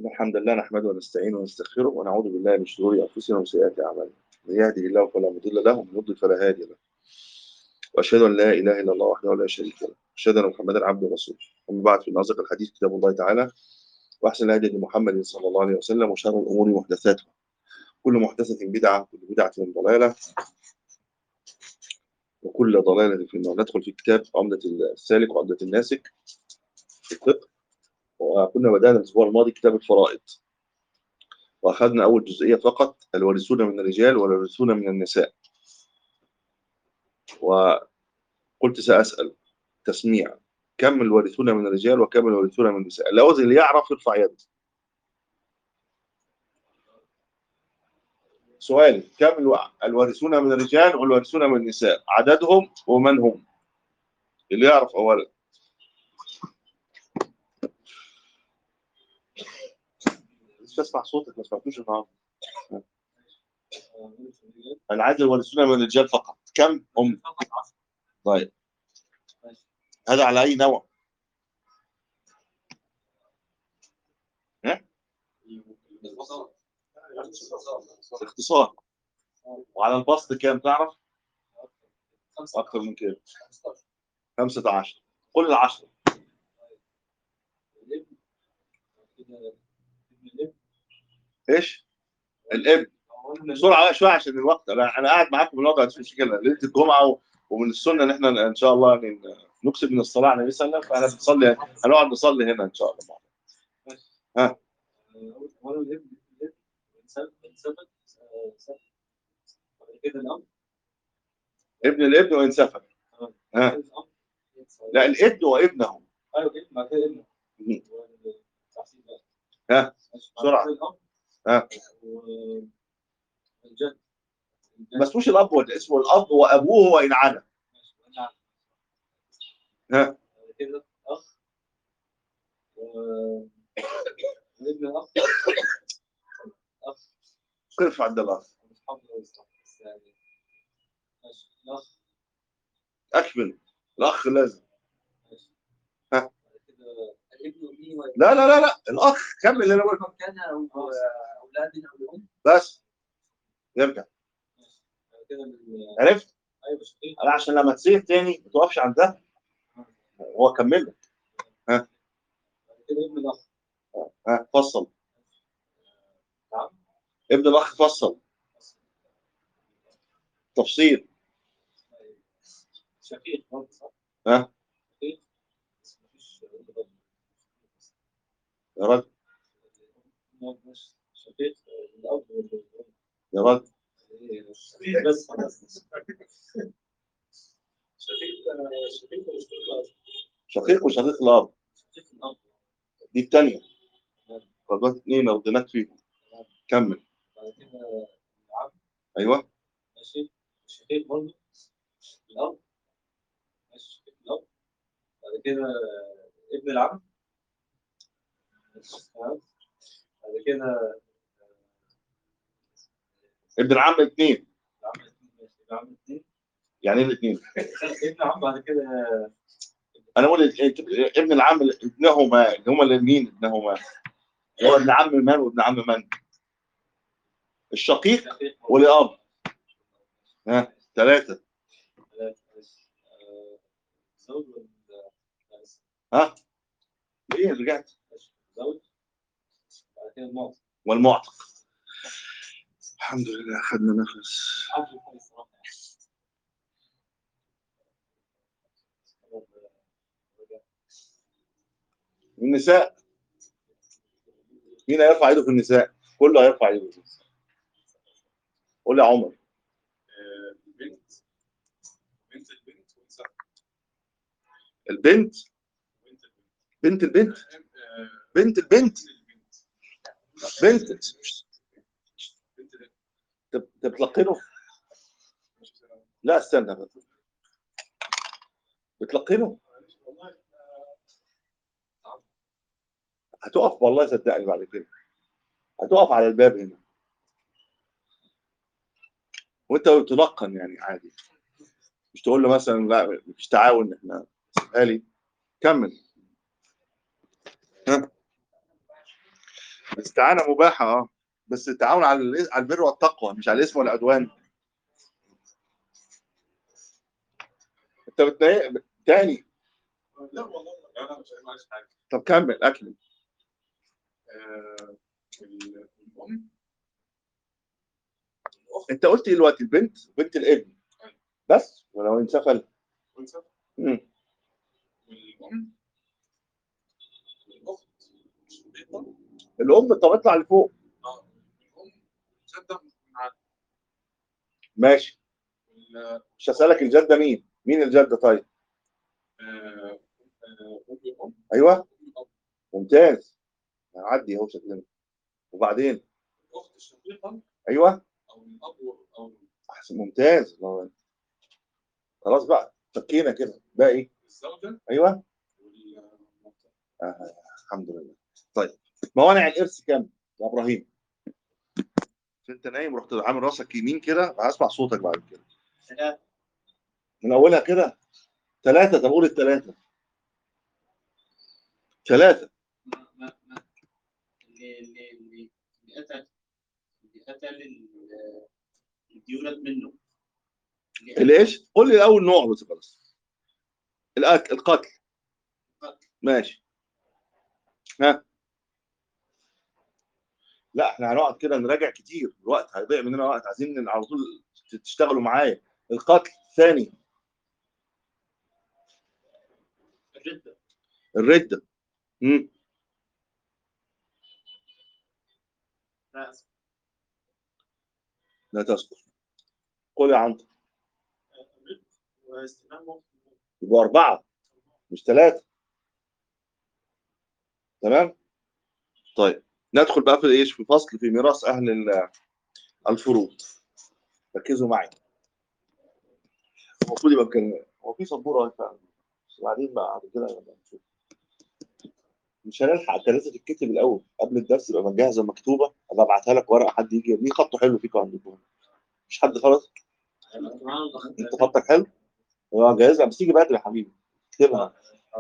إن الحمد لله نحمده ونستعينه ونستغفره ونعوذ بالله من شرور انفسنا وسيئات اعمالنا من يهده الله فلا مضل له ومن يضلل فلا هادي له واشهد ان لا اله الا الله وحده لا شريك له واشهد ان محمدا عبده ورسوله اما بعد في اصدق الحديث كتاب الله تعالى واحسن الهدي محمد صلى الله عليه وسلم وشر الامور محدثاتها كل محدثه بدعه وكل بدعه ضلاله وكل ضلاله في النار ندخل في كتاب عمده السالك وعمده الناسك في الفقه وكنا بدأنا الأسبوع الماضي كتاب الفرائض وأخذنا أول جزئية فقط الوارثون من الرجال والوارثون من النساء وقلت سأسأل تسميع كم الوارثون من الرجال وكم الوارثون من النساء الأوز اللي يعرف يرفع يده سؤال كم الوارثون من الرجال والوارثون من النساء عددهم ومن هم اللي يعرف أولا مش اسمع صوتك ما سمعتوش النهارده انا عايز الوارثون من الرجال فقط كم هم طيب هذا على اي نوع ها اختصار وعلى البسط كام تعرف اكثر من كده 15 قل العشرة ايش الابن بسرعه شويه عشان الوقت انا انا قاعد معاكم النهارده مفيش مشكله ليله الجمعه ومن السنه ان احنا ان شاء الله يعني نكسب من الصلاه على النبي صلى الله عليه وسلم فاحنا بنصلي هنقعد نصلي هنا ان شاء الله ها ابن الابن وان سفك ها لا الابن وابنه ايوه ابن بعد كده ابنه ها بسرعه ها الجد ما اسموش الاب ولا اسمه الاب وابوه وان علا ها كده اخ و ابن اخ اخ كيف عند الاخ اصحاب بس يعني ماشي الاخ اكمل الاخ لازم ها. بعد كده الابن وابنه و- لا لا لا لا الاخ كمل اللي انا بقوله كم كان او اولاد او الام بس يرجع بعد كده ال- عرفت ايوه شقيق انا عشان لما تصيح تاني ما تقفش عند ده هو كمل لك بعد كده ابن الاخ ها فصل نعم ابن الاخ فصل تفصيل شقيق برضه صح؟ ها شقيق بس مفيش ابن برضه. يا راجل ماشي. شقيق الاب والام يا راجل شقيق بس خلاص شقيق شقيق ولا شقيق الاب؟ شقيق وشقيق الاب شقيق الاب دي الثانيه فضلت اثنين رضيناك فيهم كمل بعد كده العم ايوه ماشي شقيق برضه الاب ماشي شقيق الاب بعد كده ابن العم ماشي تمام. بعد كده ابن العم اثنين العم اتنين ماشي العم اتنين يعني ايه الاثنين ابن عم بعد كده انا اقول ال- ابن العم ابنهما اللي هما الاثنين ابنهما هو ابن عم من وابن عم من الشقيق شقيق والاب ها ثلاثه ثلاثة ماشي. آه، زوج ولا لا، لسه. ها ايه رجعت ماشي. زوج بعد كده المعطي والمعتق الحمد لله اخذنا نفس عبد الحي الصراحة النساء مين هيرفع ايده في النساء كله هيرفع ايده في النساء قول يا عمر البنت بنت البنت ونساء البنت بنت البنت بنت البنت آه، بنت البنت البنت بنت بنت البنت تب- تبتلقنه لا استنى بقى. بتلقنه والله هتقف والله صدقني بعد كده هتقف على الباب هنا وانت تلقن يعني عادي مش تقول له مثلا لا مفيش تعاون احنا سيبها لي كمل ها الاستعانه مباحه اه بس التعاون على ال- على البر والتقوى مش على الاسم والعدوان انت بتضايق تاني لا والله انا مش معلش حاجه طب كمل اكمل آه، ال- الام انت قلت ايه دلوقتي البنت وبنت الابن بس ولو انسفل والأنثى مم. والام والاخت الشقيقه الام طب اطلع لفوق اه الام جده مع ماشي وال- مش هسالك الجده مين مين الجده طيب آه، آه، ام الام ايوه ام الاب ممتاز هنعدي اهو شكلنا وبعدين الاخت الشقيقه ايوه او الاب و- او احسن ممتاز الله يبارك. خلاص بقى فكينا كده باقي الزوجه ايوه والمرأة. آه. الحمد لله طيب موانع الارث كام يا ابراهيم انت نايم رحت عامل راسك يمين كده هسمع صوتك بعد كده ثلاثة من اولها كده ثلاثه طب قول الثلاثه ثلاثه ما ما ما اللي اللي اللي اللي قتل اللي قتل ال- اللي يولد منه اللي قتل- اللي ايش قول لي الاول نوع بس خلاص الأكل القتل القتل. ماشي ها لا احنا هنقعد كده نراجع كتير الوقت هيضيع مننا وقت عايزين على طول تشتغلوا معايا القتل ثاني الردة الردة امم رأس لا تذكر قول يا عنتر الرد واستلامه يبقوا أربعة مش ثلاثة تمام طيب ندخل بقى في ايش في فصل في ميراث أهل ال- الفروض ركزوا معي المفروض يبقى كان هو في سبورة أهي فعلا بس بعدين بقى بعد كده نبقى نشوف مش هنلحق كان لازم تتكتب الأول قبل الدرس يبقى مجهزة مكتوبة أبقى أبعتها لك ورقة حد يجي مين خطه حلو فيكم عندكم مش حد خلاص أنت خطك حلو هو جاهزها بس تيجي بدري يا حبيبي اكتبها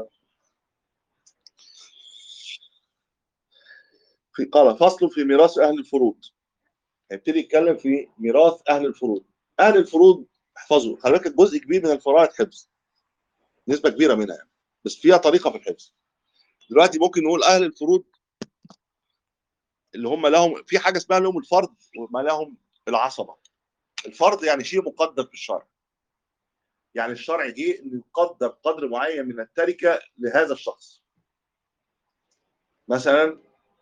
في قال فصل في ميراث اهل الفروض هيبتدي يتكلم في ميراث اهل الفروض اهل الفروض احفظوا خلي بالك جزء كبير من الفرائض حفظ نسبه كبيره منها يعني بس فيها طريقه في الحفظ دلوقتي ممكن نقول اهل الفروض اللي هم لهم في حاجه اسمها لهم الفرض وما لهم العصبه الفرض يعني شيء مقدر في الشرع يعني الشرع جه انه يقدر قدر معين من التركه لهذا الشخص مثلا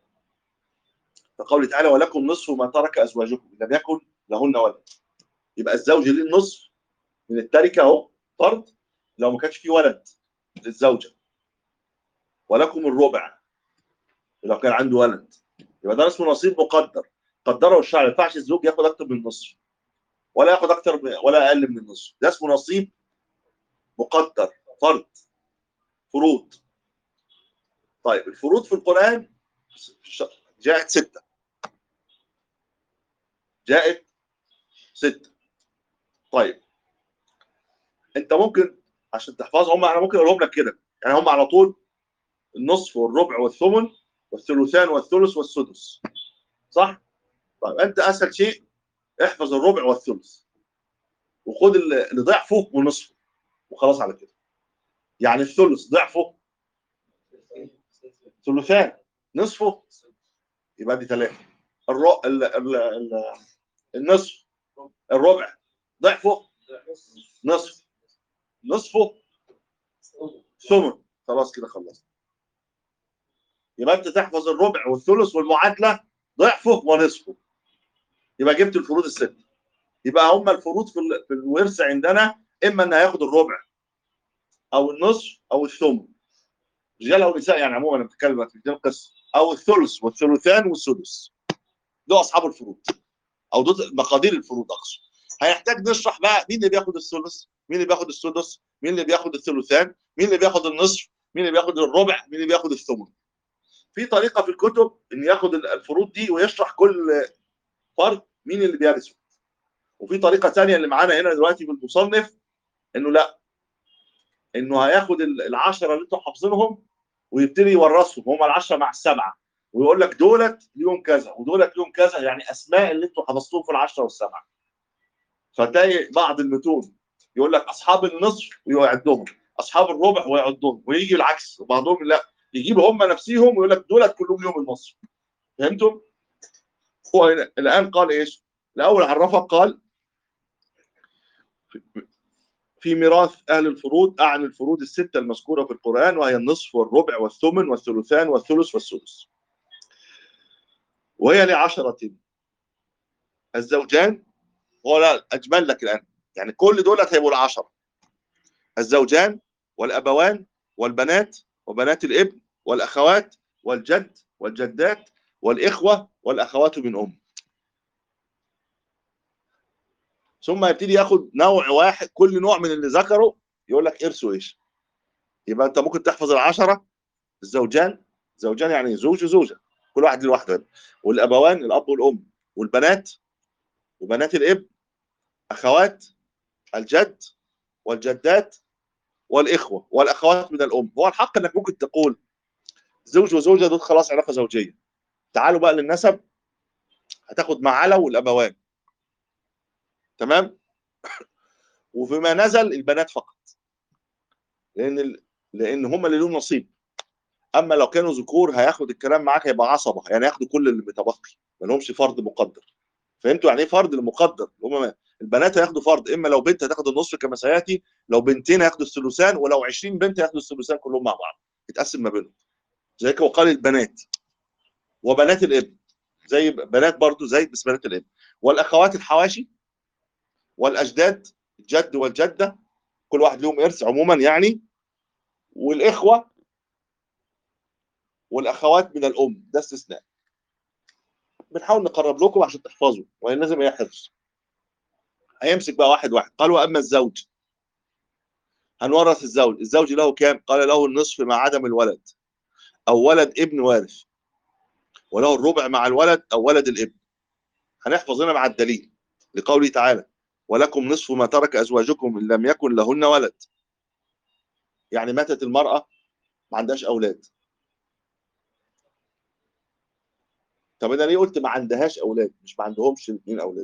فقوله تعالى ولكم نصف ما ترك ازواجكم إن لم يكن لهن ولد يبقى الزوج ليه النصف من التركه اهو فرض لو ما كانش فيه ولد للزوجه ولكم الربع لو كان عنده ولد يبقى ده اسمه نصيب مقدر قدره الشرع ما ينفعش الزوج ياخد اكتر من النصف ولا ياخد اكتر من- ولا اقل من النصف ده اسمه نصيب مقدر فرض فروض طيب الفروض في القران جاءت سته جاءت ستة طيب انت ممكن عشان تحفظهم انا ممكن اقولهم لك كده يعني هم على طول النصف والربع والثمن والثلثان والثلث والسدس صح؟ طيب انت اسهل شيء احفظ الربع والثلث وخد اللي اللي ضعفه ونصفه وخلاص على كده يعني الثلث ضعفه ثلثان نصفه يبقى دي ثلاثة الر... ال... ال... ال... النصف الربع ضعفه نصف نصفه ثمن خلاص كده خلصت يبقى انت تحفظ الربع والثلث والمعادله ضعفه ونصفه يبقى جبت الفروض السته يبقى هم الفروض في ال- في الورث عندنا اما ان هياخد الربع او النصف او الثمن رجال او نساء يعني عموما انا بتكلم في دي القصه او الثلث والثلثان والسدس دول اصحاب الفروض او دول مقادير الفروض اقصد هيحتاج نشرح بقى مين اللي بياخد الثلث مين اللي بياخد السدس مين اللي بياخد الثلثان مين اللي بياخد النصف مين اللي بياخد الربع مين اللي بياخد الثمن في طريقه في الكتب ان ياخد الفروض دي ويشرح كل فرد مين اللي بيرثه وفي طريقه ثانيه اللي معانا هنا دلوقتي في المصنف انه لا انه هياخد ال- العشره اللي انتم حافظينهم ويبتدي يورثهم هم العشره مع السبعه ويقول لك دولت ليهم كذا ودولت ليهم كذا يعني اسماء اللي انتوا حفظتوهم في العشره والسبعه فتلاقي بعض المتون يقول لك اصحاب النصف ويعدهم اصحاب الربع ويعدهم ويجي العكس وبعضهم لا يجيبوا هم نفسهم ويقول لك دولت كلهم ليهم النصف فهمتم؟ هو هنا- الان قال ايش؟ الاول عرفك قال في ميراث اهل الفروض اعن الفروض السته المذكوره في القران وهي النصف والربع والثمن والثلثان والثلث والسدس وهي لعشرة الزوجان هو لا اجمل لك الان يعني كل دول هيبقوا العشرة الزوجان والابوان والبنات وبنات الابن والاخوات والجد والجدات والاخوه والاخوات من ام ثم يبتدي ياخد نوع واحد كل نوع من اللي ذكره يقول لك ارثه ايش يبقى انت ممكن تحفظ العشره الزوجان زوجان يعني زوج وزوجه كل واحد لوحده والابوان الاب والام والبنات وبنات الابن اخوات الجد والجدات والاخوه والاخوات من الام هو الحق انك ممكن تقول زوج وزوجه دول خلاص علاقه زوجيه تعالوا بقى للنسب هتاخد مع على والابوان تمام وفيما نزل البنات فقط لان ال... لان هم اللي لهم نصيب اما لو كانوا ذكور هياخد الكلام معاك هيبقى عصبه يعني ياخدوا كل اللي متبقي ما لهمش فرض مقدر فهمتوا يعني ايه فرض المقدر هم البنات هياخدوا فرض اما لو بنت هتاخد النصف كما سياتي لو بنتين هياخدوا الثلثان ولو 20 بنت هياخدوا الثلثان كلهم مع بعض يتقسم ما بينهم زي كده وقال البنات وبنات الابن زي بنات برضو زي بس بنات الابن والاخوات الحواشي والاجداد الجد والجده كل واحد لهم ارث عموما يعني والاخوه والاخوات من الام ده استثناء بنحاول نقرب لكم عشان تحفظوا وهي لازم هي حفظ هيمسك بقى واحد واحد قال واما الزوج هنورث الزوج الزوج له كام قال له النصف مع عدم الولد او ولد ابن وارث وله الربع مع الولد او ولد الابن هنحفظ هنا مع الدليل لقوله تعالى ولكم نصف ما ترك ازواجكم ان لم يكن لهن ولد يعني ماتت المراه ما عندهاش اولاد طب انا ليه قلت ما عندهاش اولاد مش ما عندهمش الاثنين اولاد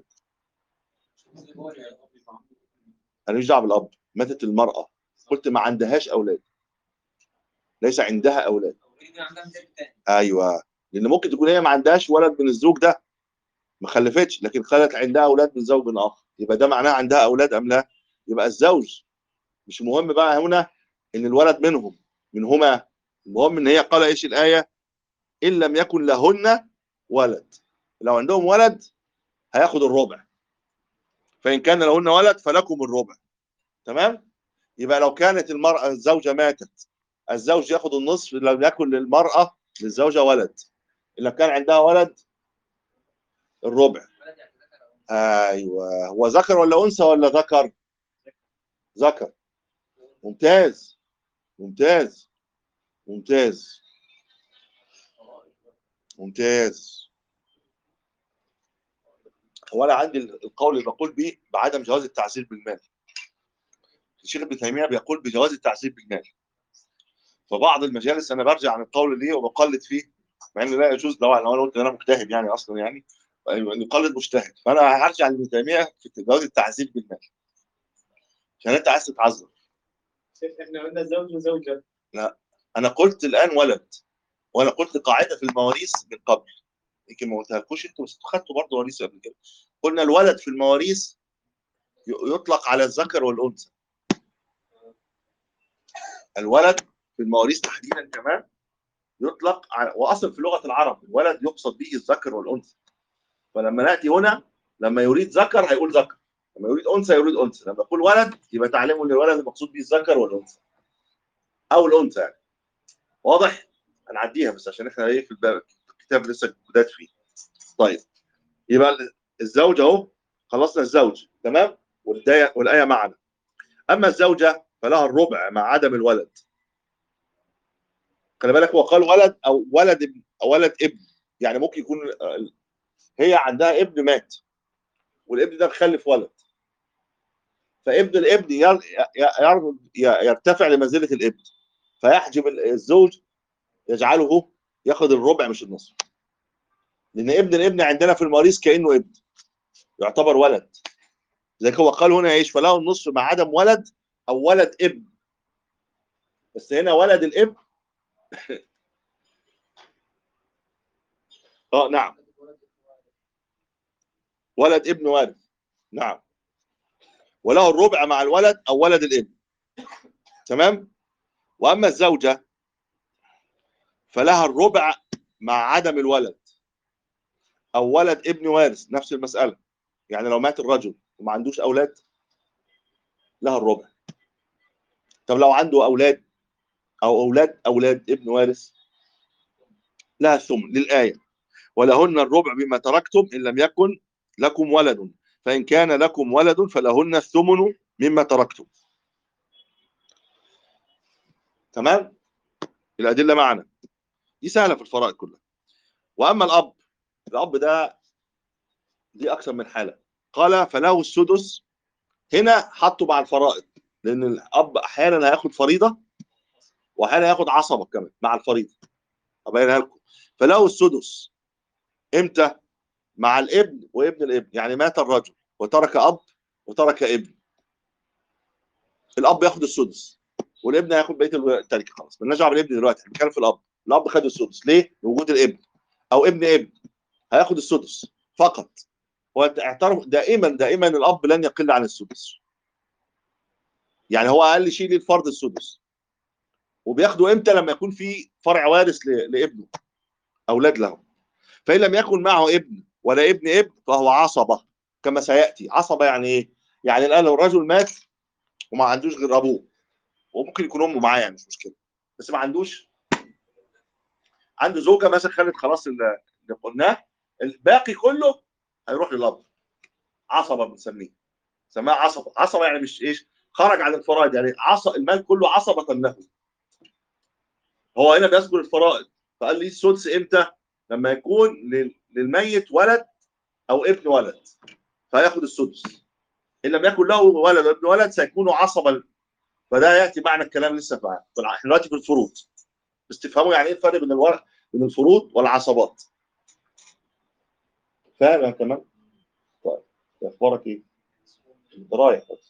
انا مش دعوه بالاب ماتت المراه قلت ما عندهاش اولاد ليس عندها اولاد ايوه لان ممكن تكون هي ما عندهاش ولد من الزوج ده ما خلفتش لكن خلت عندها اولاد من زوج اخر يبقى ده معناه عندها اولاد ام لا يبقى الزوج مش مهم بقى هنا ان الولد منهم منهما المهم ان هي قال ايش الايه ان لم يكن لهن ولد لو عندهم ولد هياخد الربع فان كان لهن ولد فلكم الربع تمام يبقى لو كانت المراه الزوجه ماتت الزوج ياخد النصف لو يكن للمراه للزوجه ولد لو كان عندها ولد الربع ايوه هو ذكر ولا انثى ولا ذكر ذكر ممتاز ممتاز ممتاز ممتاز هو انا عندي القول اللي بقول به بعدم جواز التعزير بالمال الشيخ ابن تيميه بيقول بجواز التعزير بالمال فبعض المجالس انا برجع عن القول ليه وبقلد فيه مع ان لا يجوز طبعا لو انا قلت ان انا مجتهد يعني اصلا يعني نقلد مجتهد فانا هرجع لابن تيميه في جواز التعزير بالمال عشان انت عايز تتعذر احنا قلنا زوج وزوجة انا قلت الان ولد وانا قلت قاعده في المواريث من قبل يمكن ما قلتها لكوش انتوا بس خدتوا برضه وريث قبل كده قلنا الولد في المواريث ي- يطلق على الذكر والانثى الولد في المواريث تحديدا كمان يطلق على واصلا في لغه العرب الولد يقصد به الذكر والانثى فلما ناتي هنا لما يريد ذكر هيقول ذكر لما يريد انثى يريد انثى لما يقول ولد يبقى تعلموا ان الولد المقصود به الذكر والانثى او الانثى يعني واضح هنعديها بس عشان احنا ايه في الباب الكتاب لسه جداد فيه طيب يبقى الزوج اهو خلصنا الزوج تمام والداية والايه معنا اما الزوجه فلها الربع مع عدم الولد خلي بالك هو قال ولد او ولد ابن او ولد ابن يعني ممكن يكون آه، هي عندها ابن مات والابن ده مخلف ولد فابن الابن ير- ي- ي- يرتفع لمنزله الابن فيحجب الزوج يجعله ياخد الربع مش النصف لان ابن الابن عندنا في المواريث كانه ابن يعتبر ولد زي هو قال هنا ايش فله النصف مع عدم ولد او ولد ابن بس هنا ولد الابن اه نعم ولد ابن وارث نعم وله الربع مع الولد او ولد الابن تمام واما الزوجه فلها الربع مع عدم الولد او ولد ابن وارث نفس المساله يعني لو مات الرجل وما عندوش اولاد لها الربع طب لو عنده اولاد او اولاد اولاد ابن وارث لها الثمن للايه ولهن الربع بما تركتم ان لم يكن لكم ولد فان كان لكم ولد فلهن الثمن مما تركتم تمام الادله معنا دي سهله في الفرائض كلها واما الاب الاب ده دي اكثر من حاله قال فله السدس هنا حطوا مع الفرائض لان الاب احيانا هياخد فريضه واحيانا هياخد عصبه كمان مع الفريضه ابينها لكم فله السدس امتى مع الابن وابن الابن يعني مات الرجل وترك اب وترك ابن الاب ياخد السدس والابن هياخد بقيه التركه خلاص مالناش دعوه بالابن دلوقتي احنا بنتكلم في الاب الاب خد السدس ليه؟ لوجود الابن او ابن ابن هياخد السدس فقط هو اعترف دائما دائما الاب لن يقل عن السدس يعني هو اقل شيء للفرد السدس وبياخده امتى لما يكون في فرع وارث ل- لابنه اولاد له فان لم يكن معه ابن ولا ابن ابن فهو عصبه كما سياتي عصبه يعني ايه؟ يعني الان لو الرجل مات وما عندوش غير ابوه وممكن يكون امه معاه يعني مش مشكله بس ما عندوش عنده زوجه مثلا خدت خلاص اللي اللي قلناه الباقي كله هيروح للاب عصبه بنسميه سماها عصبه عصبه يعني مش ايش خرج عن الفرائض يعني عصب المال كله عصبه له هو هنا بيذكر الفرائض فقال لي السدس امتى لما يكون لل- للميت ولد او ابن ولد فياخد السدس ان لم يكن له ولد وابن ولد سيكون عصبا فده ياتي معنى الكلام لسه في احنا دلوقتي في الفروض بس تفهموا يعني ايه الفرق بين الورق بين الفروض والعصبات فاهم يا كمان طيب اخبارك ايه انت رايح بس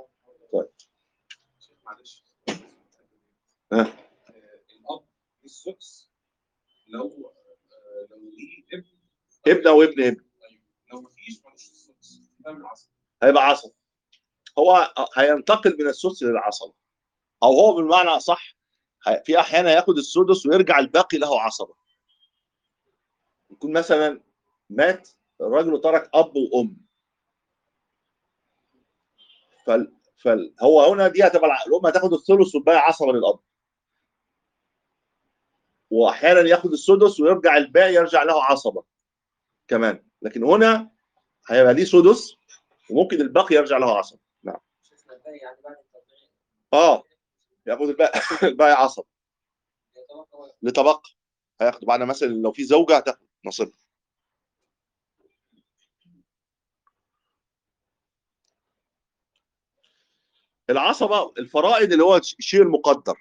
معلش ها. آه، الاب السدس لو آه، لو ليه ابن ابن او ابن ابن أيوة. لو مفيش ملوش السدس ده من العصر هيبقى عصب هو هينتقل من السدس للعصبه او هو بالمعنى اصح هي- في احيانا ياخد السدس ويرجع الباقي له عصبه يكون مثلا مات الرجل وترك اب وام فال فال هو هنا دي هتبقى الع- الام هتاخد الثلث والباقي عصبه للاب واحيانا ياخد السدس ويرجع الباقي يرجع له عصبه كمان لكن هنا هيبقى ليه سدس وممكن الباقي يرجع له عصبه شفنا الباقي يعني بعد التطبيق اه ياخد الباقي الباقي عصب يتوقع ولا لتبقى هياخد بعد مثلا لو في زوجه هتاخد نصيب العصبه الفرائض اللي هو الشيء المقدر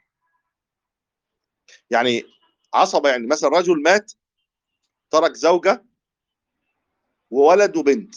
يعني عصبه يعني مثلا رجل مات ترك زوجه وولد وبنت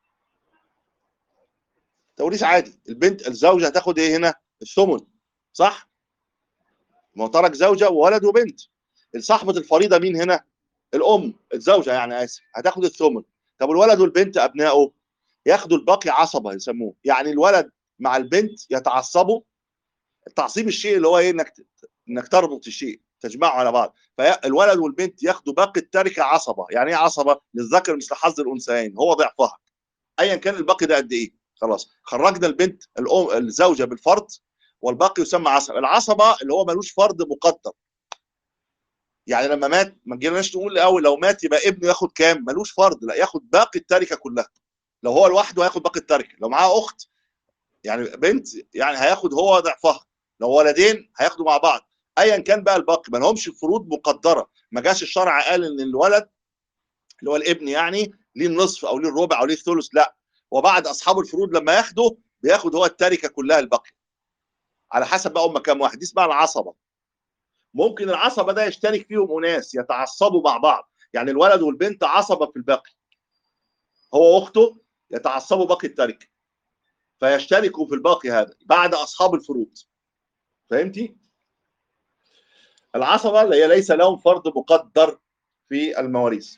توريث عادي البنت الزوجه هتاخد ايه هنا الثمن صح ما هو ترك زوجه وولد وبنت صاحبه الفريضه مين هنا الام الزوجه يعني اسف هتاخد الثمن طب الولد والبنت ابنائه ياخدوا الباقي عصبه يسموه يعني الولد مع البنت يتعصبوا التعصيب الشيء اللي هو ايه انك انك تربط الشيء تجمعه على بعض فالولد والبنت ياخدوا باقي التركه عصبه يعني ايه عصبه للذكر مثل حظ الانثيين هو ضعفها ايا كان الباقي ده قد ايه خلاص خرجنا البنت الام الزوجه بالفرض والباقي يسمى عصبه العصبه اللي هو ملوش فرض مقدر يعني لما مات ما جيناش نقول الاول لو مات يبقى ابنه ياخد كام ملوش فرض لا ياخد باقي التركه كلها لو هو لوحده هياخد باقي التركه لو معاه اخت يعني بنت يعني هياخد هو ضعفها لو ولدين هياخدوا مع بعض ايا كان بقى الباقي ما لهمش فروض مقدره ما جاش الشرع قال ان الولد اللي هو الابن يعني ليه النصف او ليه الربع او ليه الثلث لا وبعد اصحاب الفروض لما ياخدوا بياخد هو التركه كلها الباقيه على حسب بقى هم كام واحد دي اسمها العصبه ممكن العصبه ده يشترك فيهم اناس يتعصبوا مع بعض يعني الولد والبنت عصبه في الباقي هو واخته يتعصبوا باقي التركه فيشتركوا في الباقي هذا بعد اصحاب الفروض فهمتي العصبه اللي هي ليس لهم فرض مقدر في المواريث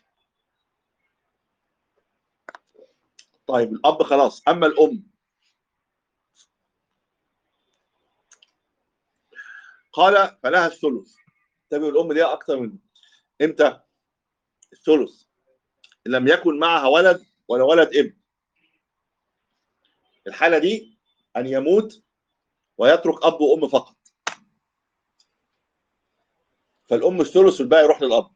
طيب الاب خلاص اما الام قال فلها الثلث تبي الام ليها اكثر من امتى الثلث إن لم يكن معها ولد ولا ولد ابن الحاله دي ان يموت ويترك اب وام فقط فالام الثلث والباقي يروح للاب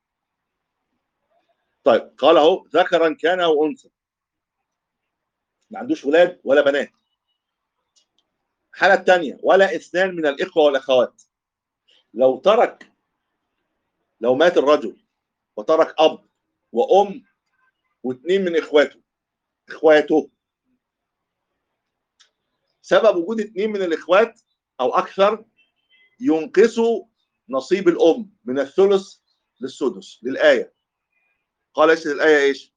طيب قال اهو ذكرا كان او انثى ما عندوش ولاد ولا بنات الحاله الثانيه ولا اثنان من الاخوه والاخوات لو ترك لو مات الرجل وترك اب وام واثنين من اخواته اخواته سبب وجود اثنين من الاخوات او اكثر ينقصوا نصيب الام من الثلث للسدس للايه قال ايش الايه ايش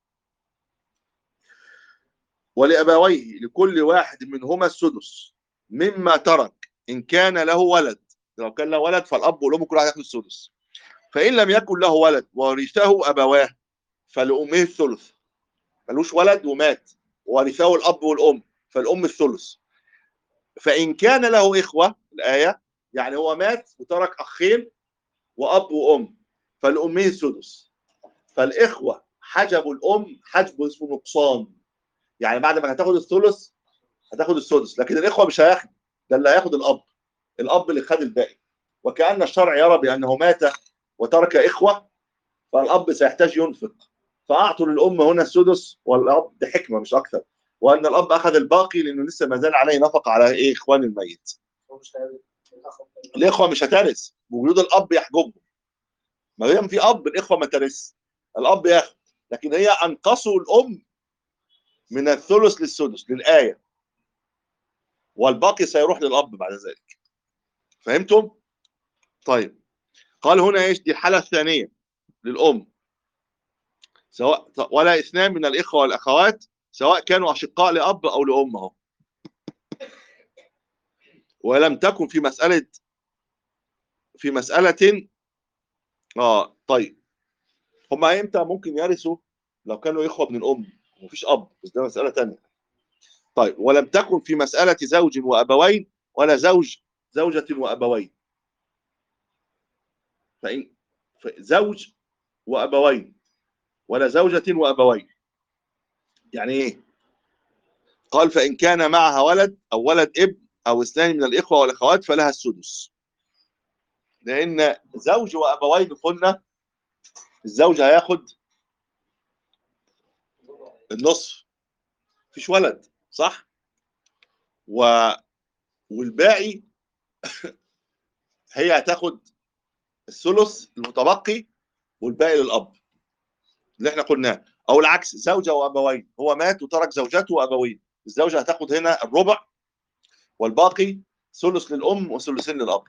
ولابويه لكل واحد منهما السدس مما ترك ان كان له ولد لو كان له ولد فالاب والام كل واحد ياخد السدس فان لم يكن له ولد وورثه ابواه فلامه الثلث ملوش ولد ومات وورثه الاب والام فالام الثلث فان كان له اخوه الايه يعني هو مات وترك اخين واب وام فالامه السدس فالاخوه حجبوا الام حجب اسمه نقصان يعني بعد ما هتاخد الثلث هتاخد السدس لكن الاخوه مش هياخد ده اللي هياخد الاب الاب اللي خد الباقي وكان الشرع يرى بانه مات وترك اخوه فالاب سيحتاج ينفق فاعطوا للام هنا السدس والاب دي حكمه مش اكثر وان الاب اخذ الباقي لانه لسه ما زال عليه نفقه على ايه اخوان الميت هو مش هيعمل الأخ الاخوه مش هترث وجود الاب يحجبهم ما دام في اب الاخوه ما ترث الاب ياخد لكن هي انقصوا الام من الثلث للسدس للايه والباقي سيروح للاب بعد ذلك فهمتم طيب قال هنا ايش دي الحاله الثانيه للام سواء ولا اثنان من الاخوه والاخوات سواء كانوا اشقاء لاب او لام اهو ولم تكن في مساله في مساله اه طيب هما امتى ممكن يرثوا لو كانوا اخوه من الام ومفيش اب بس ده مساله ثانيه طيب ولم تكن في مساله زوج وابوين ولا زوج زوجه وابوين فإن زوج وابوين ولا زوجة وابوين يعني ايه قال فان كان معها ولد او ولد ابن او اثنان من الاخوه والاخوات فلها السدس لان زوج وابوين قلنا الزوج هياخد النصف مفيش ولد صح و والباقي هي هتاخد الثلث المتبقي والباقي للاب اللي احنا قلناه او العكس زوجه وابوين هو مات وترك زوجته وابوين الزوجه هتاخد هنا الربع والباقي ثلث للام وثلثين للاب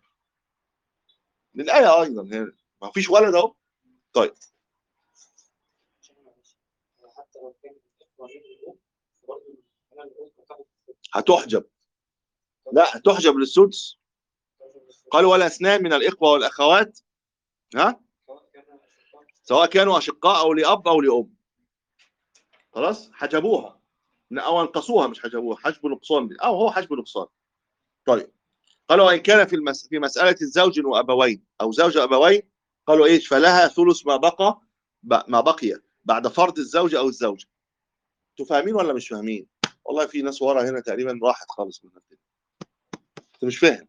للايه ايضا هنا ما فيش ولد اهو طيب عشان معلش حتى لو كان الإخوة من الأم برضه أنا الأم هتاخد هتحجب لا هتحجب للسدس قال ولا اثنان من الاخوه والاخوات ها سواء كان أشقاء سواء كانوا اشقاء او لاب او لام خلاص حجبوها او انقصوها مش حجبوها حجب نقصان او هو حجب نقصان طيب قالوا وان كان في المس... في مساله زوج وابوين او زوج ابوين قالوا ايش فلها ثلث ما بقى ب... ما بقي بعد فرض الزوج او الزوجه انتوا فاهمين ولا مش فاهمين والله في ناس ورا هنا تقريبا راحت خالص من الدنيا انت مش فاهم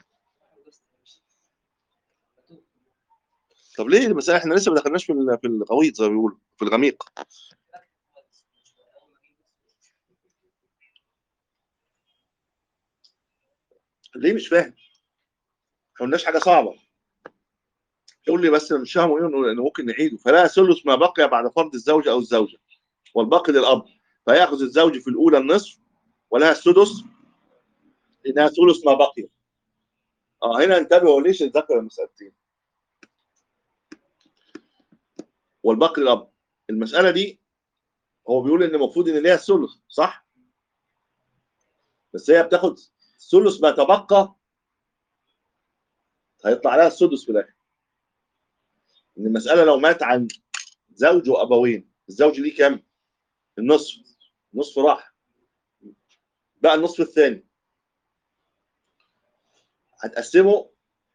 طب ليه المسألة احنا لسه ما دخلناش في ال- في الغويط زي ما بيقولوا في الغميق ليه مش فاهم؟ ما قلناش حاجة صعبة يقول لي بس أنا مش فاهم ايه انه ممكن نعيده فلا ثلث ما بقي بعد فرض الزوج او الزوجة والباقي للأب فيأخذ الزوج في الأولى النصف ولها السدس لأنها ثلث ما بقي اه هنا انتبهوا ليش ذكر المسألتين والباقي للاب المساله دي هو بيقول ان المفروض ان ليها ثلث صح بس هي بتاخد ثلث ما تبقى هيطلع لها السدس في الاخر ان المساله لو مات عن زوج وابوين الزوج ليه كام النصف نصف راح بقى النصف الثاني هتقسمه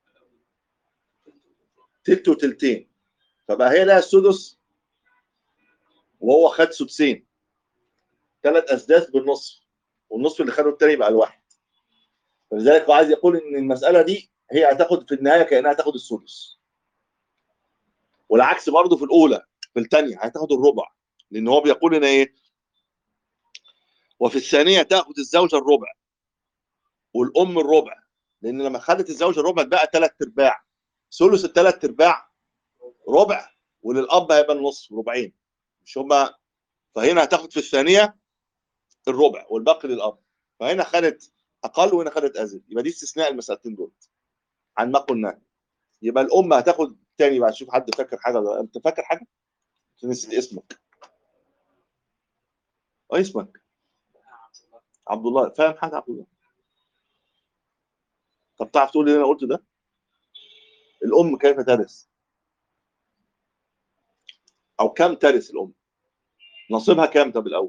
تلت وتلتين فبقى هي لها السدس وهو خد سدسين ثلاث اسداس بالنصف والنصف اللي خده التاني بقى الواحد فلذلك هو عايز يقول ان المساله دي هي هتاخد في النهايه كانها هتاخد السدس والعكس برضه في الاولى في الثانيه هتاخد الربع لان هو بيقول هنا ايه وفي الثانيه تاخد الزوجه الربع والام الربع لان لما خدت الزوجه الربع بقى ثلاث ارباع ثلث الثلاث ارباع ربع وللاب هيبقى النصف ربعين مش هما فهنا هتاخد في الثانيه الربع والباقي للاب فهنا خدت اقل وهنا خدت ازيد يبقى دي استثناء المسالتين دول عن ما قلنا يبقى الام هتاخد تاني بعد شوف حد فاكر حاجه ولا لا. انت فاكر حاجه؟ عشان نسيت اسمك اه اسمك عبد الله فاهم حاجه عبد الله طب تعرف تقول اللي انا قلته ده؟ الام كيف ترث؟ او كم ترث الام؟ نصيبها كام طب الاول؟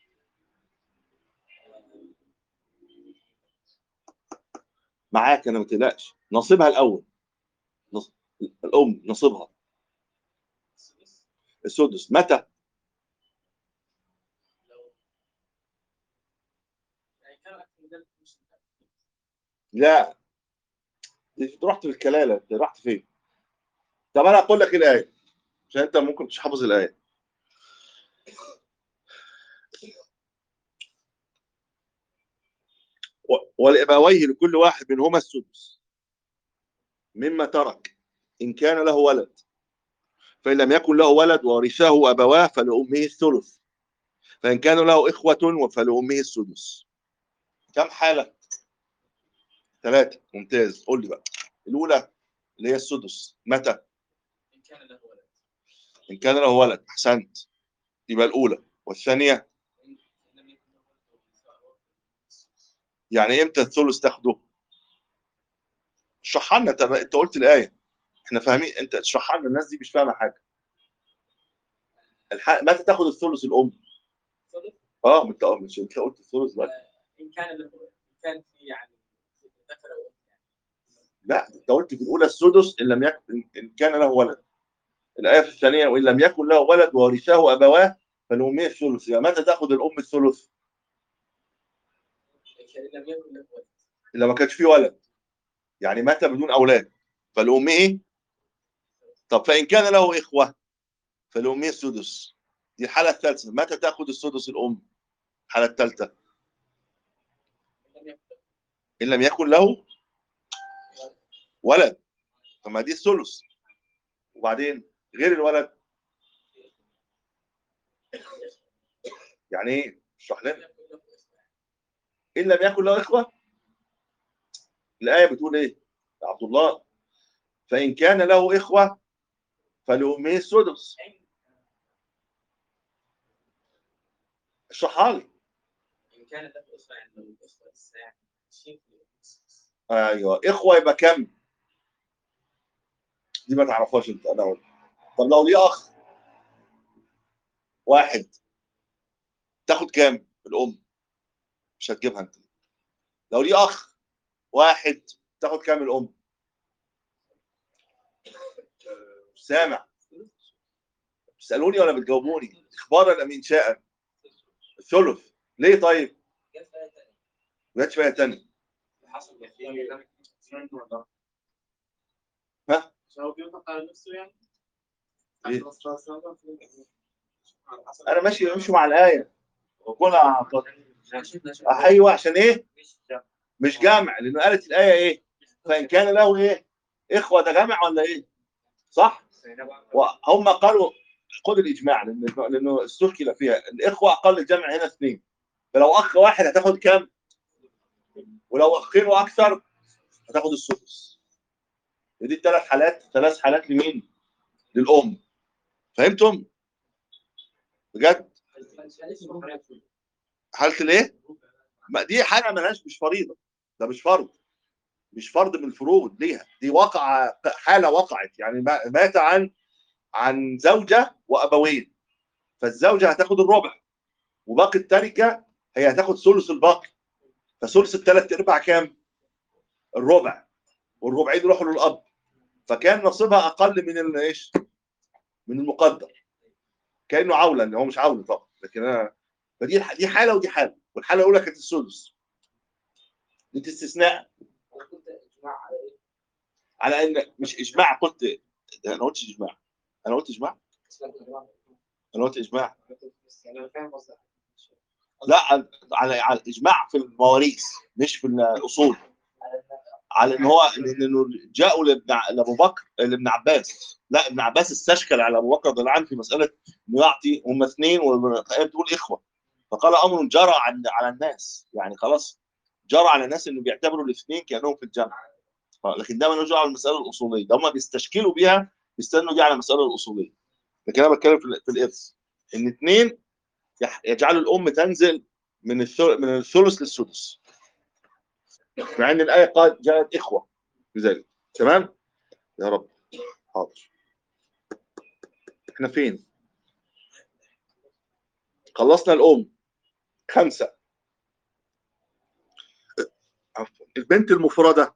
معاك انا ما تقلقش نصيبها الاول نص... الام نصيبها السدس متى؟ لو يعني كان اكثر من ذلك مش لا انت رحت في الكلاله انت رحت فين؟ طب انا اقول لك الايه عشان انت ممكن مش حافظ الايه و- ولابويه لكل واحد منهما السدس مما ترك ان كان له ولد فان لم يكن له ولد ورثه ابواه فلامه الثلث فان كان له اخوه فلامه السدس كم حاله ثلاثه ممتاز قول لي بقى الاولى اللي هي السدس متى ان كان له ولد ان كان له ولد احسنت يبقى الاولى والثانيه وان إن لم يكن له ولد ورثه يعني امتى الثلث تاخده اشرحها لنا طب انت قلت الايه احنا فاهمين انت اشرحها لنا الناس دي مش فاهمه حاجه الح... متى تاخد الثلث الام ثلث اه انت اه مش انت قلت الثلث بقى ان كان له ولد ان كان في يعني ذكر او أنثى يعني لا انت قلت في الاولى السدس ان لم يكن ان كان له ولد الايه في الثانيه وان لم يكن له ولد ورثه ابواه فالاميه الثلث يبقى متى تاخد الام الثلث ان لم يكن له ولد الا ما كانش فيه ولد يعني مات بدون اولاد فالام ايه طب فان كان له اخوه فالاميه السدس دي الحاله الثالثه متى تاخد السدس الام الحاله الثالثه ان لم يكن له ان لم يكن له ولد فما دي الثلث وبعدين غير الولد يعني ايه اشرح لم لنا يكن له إخوة. ان لم يكن له اخوه الايه بتقول ايه يا عبد الله فان كان له اخوه فلامه السدس اشرحها لي ان كان له اخوه يعني لو الاخوه لسه يعني عايشين في الأسس. ايوه اخوه يبقى كم دي ما تعرفهاش انت انا أقول. طب لو ليه اخ واحد تاخد كام الام مش هتجيبها انت لو ليه اخ واحد تاخد كام الام مش سامع بتسالوني ولا بتجاوبوني اخبارا ام انشاء الثلث ليه طيب جت آية تانية. ما جاتش فيها تاني حصل ها؟ عشان هو بينطق على نفسه يعني إيه؟ على حسب- انا ماشي ماشي مع الايه وكلها اعطت عشان- عشان- ايوه عشان ايه مش جمع. مش جمع لانه قالت الايه ايه فان كان له ايه اخوه ده جمع ولا ايه صح وهم قالوا خد الاجماع لأن- لانه استشكل فيها الاخوه اقل الجمع هنا اثنين فلو اخ واحد هتاخد كام ولو اخين واكثر هتاخد السدس دي الثلاث حالات ثلاث حالات لمين للام فهمتم بجد حاله الايه ما دي حاجه ملهاش مش فريضه ده مش فرض مش فرض من الفروض ليها دي وقع حاله وقعت يعني ما- مات عن عن زوجه وابوين فالزوجه هتاخد الربع وباقي التركه هي هتاخد ثلث الباقي فثلث الثلاث ارباع كام؟ الربع والربعين يروحوا للاب فكان نصيبها اقل من ال- ايش؟ من المقدر كانه عولا هو مش عولا طبعا لكن انا فدي دي حاله ودي حاله والحاله الاولى كانت السدس دي استثناء انا كنت اجماع على ايه؟ على ان مش اجماع قلت ده انا قلت اجماع انا قلت اجماع اسمها اجماع انا قلت اجماع بس يعني انا فاهم قصدك لا على على اجماع في المواريث مش في الاصول على إن- على ان هو إن- انه جاءوا لابن ع- لابو بكر لابن عباس لا ابن عباس استشكل على ابو بكر رضي الله عنه في مساله انه يعطي هم اثنين والآية بتقول اخوه فقال امر جرى عن على الناس يعني خلاص جرى على الناس انه بيعتبروا الاثنين كانهم في الجمع لكن ده ملوش دعوه بالمساله الاصوليه ده هم بيستشكلوا بيها بيستنوا دي على المساله الاصوليه لكن انا بتكلم في في الارث ان اثنين يح- يجعلوا الام تنزل من الثلث من الثلث للسدس مع ان الايه قالت جاءت اخوه بذلك تمام يا رب حاضر احنا فين خلصنا الام خمسه عفوا البنت المفرده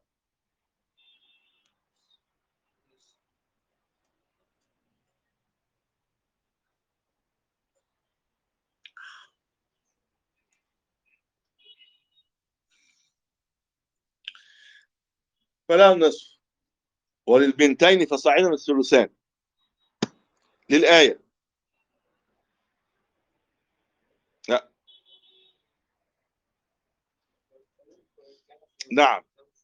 فلا النصف وللبنتين فصاعدا الثلثان للآية لا نعم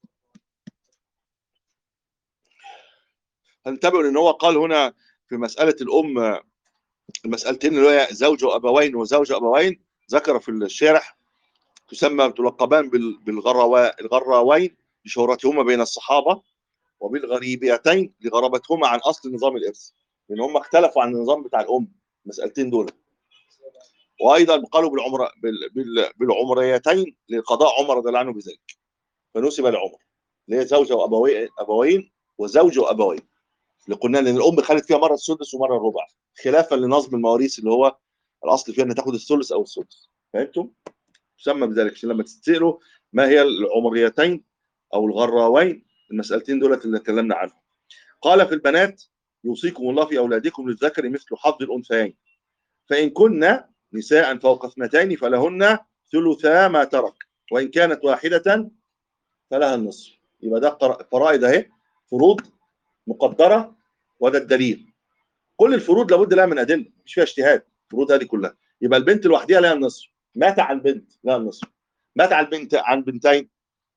انتبهوا لان هو قال هنا في مسألة الأم المسألتين اللي هي زوج وأبوين وزوج وأبوين ذكر في الشارح تسمى تلقبان بال- بالغروا- الغراوين لشهرتهما بين الصحابة وبالغريبيتين لغرابتهما عن أصل نظام الإرث لأن هم اختلفوا عن النظام بتاع الأم المسألتين دول وايضا قالوا بالعمر بال- بال- بالعمريتين لقضاء عمر رضي الله عنه بذلك فنسب لعمر اللي هي زوجه وابوين ابوين وزوج وابوين اللي قلنا ان الام خدت فيها مره السدس ومره الربع خلافا لنظم المواريث اللي هو الاصل فيها انها تاخد الثلث او السدس فهمتم؟ تسمى بذلك عشان لما تسالوا ما هي العمريتين او الغراوين المسالتين دولت اللي اتكلمنا عنهم قال في البنات يوصيكم الله في اولادكم للذكر مثل حظ الانثيين فان كن نساء فوق اثنتين فلهن ثلثا ما ترك وان كانت واحده فلها النصف يبقى ده قر- فرائض اهي فروض مقدره وده الدليل كل الفروض لابد لها من ادله مش فيها اجتهاد الفروض هذه كلها يبقى البنت لوحدها لها النصف مات عن بنت لها النصف مات عن بنت عن بنتين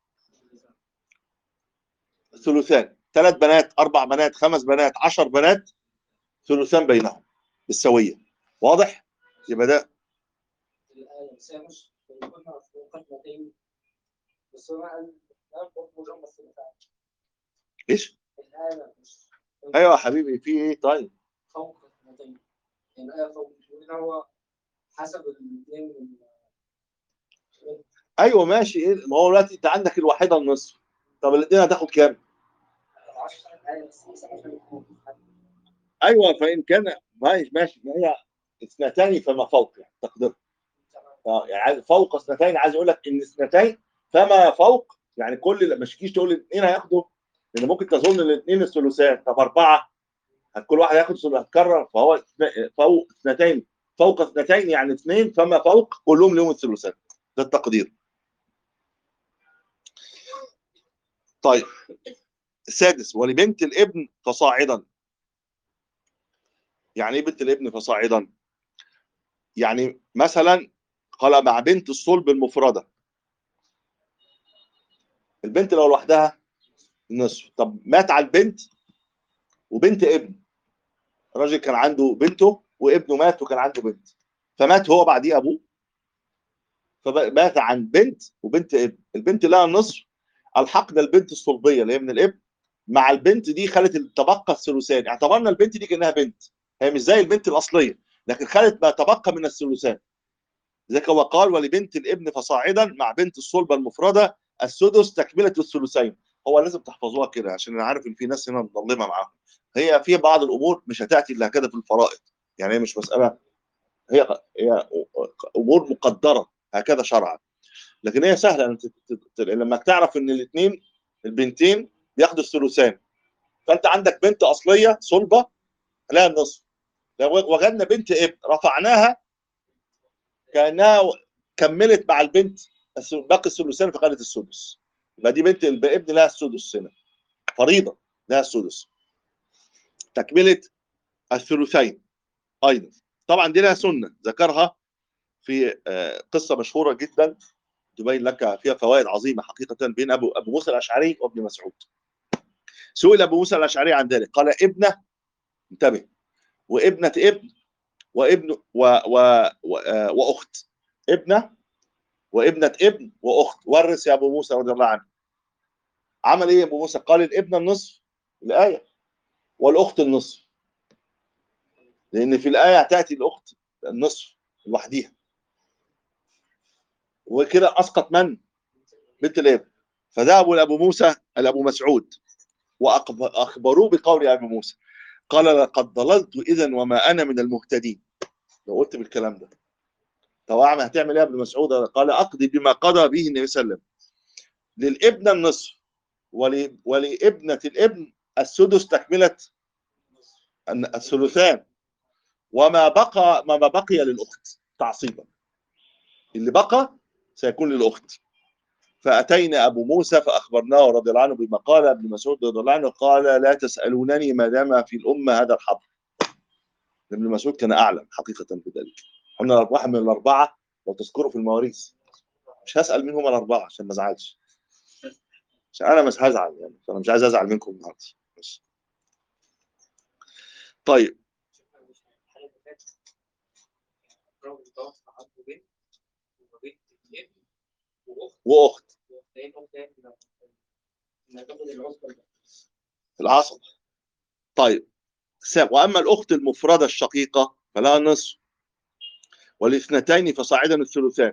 ثلثان ثلاث بنات اربع بنات خمس بنات عشر بنات ثلثان بينهم بالسويه واضح يبقى ده الآية بس هي مش كنا فوق اثنتين بس هو قال قال برضه جنب الثلاثة ايش الآية مش ايوه يا حبيبي في ايه طيب فوق اثنتين الآية فوق بتقول إن هو حسب الاثنين من ايوه ماشي إيه؟ ما هو دلوقتي انت عندك الواحده النصف طب الاثنين هتاخد كام؟ معرفش الآية بس بس عشان يكون ايوه فان كان ماشي ماشي ما هي اثنتين فما فوق يعني تقدر اه يعني عايز- فوق اثنتين عايز اقول لك ان اثنتين فما فوق يعني كل مش تجيش تقول الاثنين هياخدوا لان ممكن تظن الاثنين الثلثان طب اربعه هت- كل واحد هياخد ثلث هتكرر فهو اثن- فوق اثنتين فوق اثنتين يعني اثنين فما فوق كلهم لهم الثلثان ده التقدير طيب السادس ولبنت الابن فصاعدا يعني ايه بنت الابن فصاعدا يعني مثلا قال مع بنت الصلب المفردة البنت لو لوحدها نصف طب مات على البنت وبنت ابن الراجل كان عنده بنته وابنه مات وكان عنده بنت فمات هو بعديه ابوه فمات عن بنت وبنت ابن البنت لها النصف الحقنا البنت الصلبيه اللي هي من الابن مع البنت دي خلت تبقى الثلثان اعتبرنا البنت دي كانها بنت هي مش زي البنت الاصليه لكن خدت ما تبقى من الثلثان ذلك هو قال ولبنت الابن فصاعدا مع بنت الصلبه المفرده السدس تكمله الثلثين هو لازم تحفظوها كده عشان انا عارف ان في ناس هنا مظلمه معاهم هي في بعض الامور مش هتاتي الا كده في الفرائض يعني هي مش مساله هي هي امور مقدره هكذا شرعا لكن هي سهله انت ت- ت- لما تعرف ان الاثنين البنتين بياخدوا الثلثان فانت عندك بنت اصليه صلبه لها النصف لو وجدنا بنت ابن رفعناها كانها كملت مع البنت الس- باقي الثلثان فخدت السدس يبقى دي بنت الابن لها السدس هنا فريضه لها السدس تكمله الثلثين ايضا طبعا دي لها سنه ذكرها في آه، قصه مشهوره جدا تبين لك فيها فوائد عظيمه حقيقه بين ابو ابو موسى الاشعري وابن مسعود. سئل ابو موسى الاشعري عن ذلك قال ابنه انتبه وابنه ابن وابن و و و آه، واخت ابنه وابنه ابن واخت ورث يا ابو موسى رضي الله عنه. عمل ايه ابو موسى؟ قال الابنه النصف الايه والاخت النصف. لان في الايه تاتي الاخت النصف لوحديها. وكده اسقط من؟ بنت الابن فذهبوا لابو موسى لابو مسعود واخبروه بقول ابي موسى قال لقد ضللت اذا وما انا من المهتدين لو قلت بالكلام ده طب اعمل هتعمل ايه يا ابن مسعود قال اقضي بما قضى به النبي صلى الله عليه وسلم للابنه النصف ول... ولابنه الابن السدس تكمله الن- الثلثان وما بقى ما بقي للاخت تعصيبا اللي بقى سيكون للاخت فاتينا ابو موسى فاخبرناه رضي الله عنه بما قال ابن مسعود رضي الله عنه قال لا تسالونني ما دام في الامه هذا الحبر ابن مسعود كان اعلم حقيقه بذلك احنا واحد من الاربعه لو تذكروا في المواريث مش هسال مين هم الاربعه عشان ما ازعلش عشان انا مش هزعل يعني فانا مش عايز ازعل منكم النهارده بس طيب الحالة اللي فاتت راجل توفى عنده بنت وبنت ابن واخت واخت واختين اختين من انها تاخد العصبه العصب طيب ساب واما الاخت المفرده الشقيقه فلها نصف والاثنتين فصاعدا الثلثان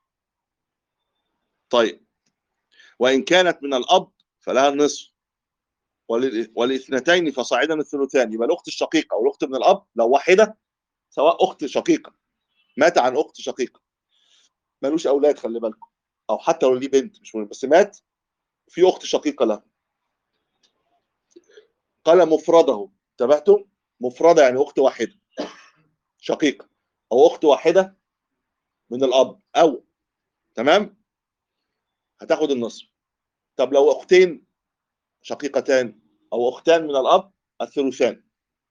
طيب وان كانت من الاب فلها النصف ولل- والاثنتين فصاعدا الثلثان يبقى الاخت الشقيقه او الاخت من الاب لو واحده سواء اخت شقيقه مات عن اخت شقيقه ملوش اولاد خلي بالكم او حتى لو ليه بنت مش مهم بس مات في اخت شقيقه له قال مفرده انتبهتم مفرده يعني اخت واحده شقيقه او اخت واحده من الاب او تمام هتاخد النصف طب لو اختين شقيقتان او اختان من الاب الثلثان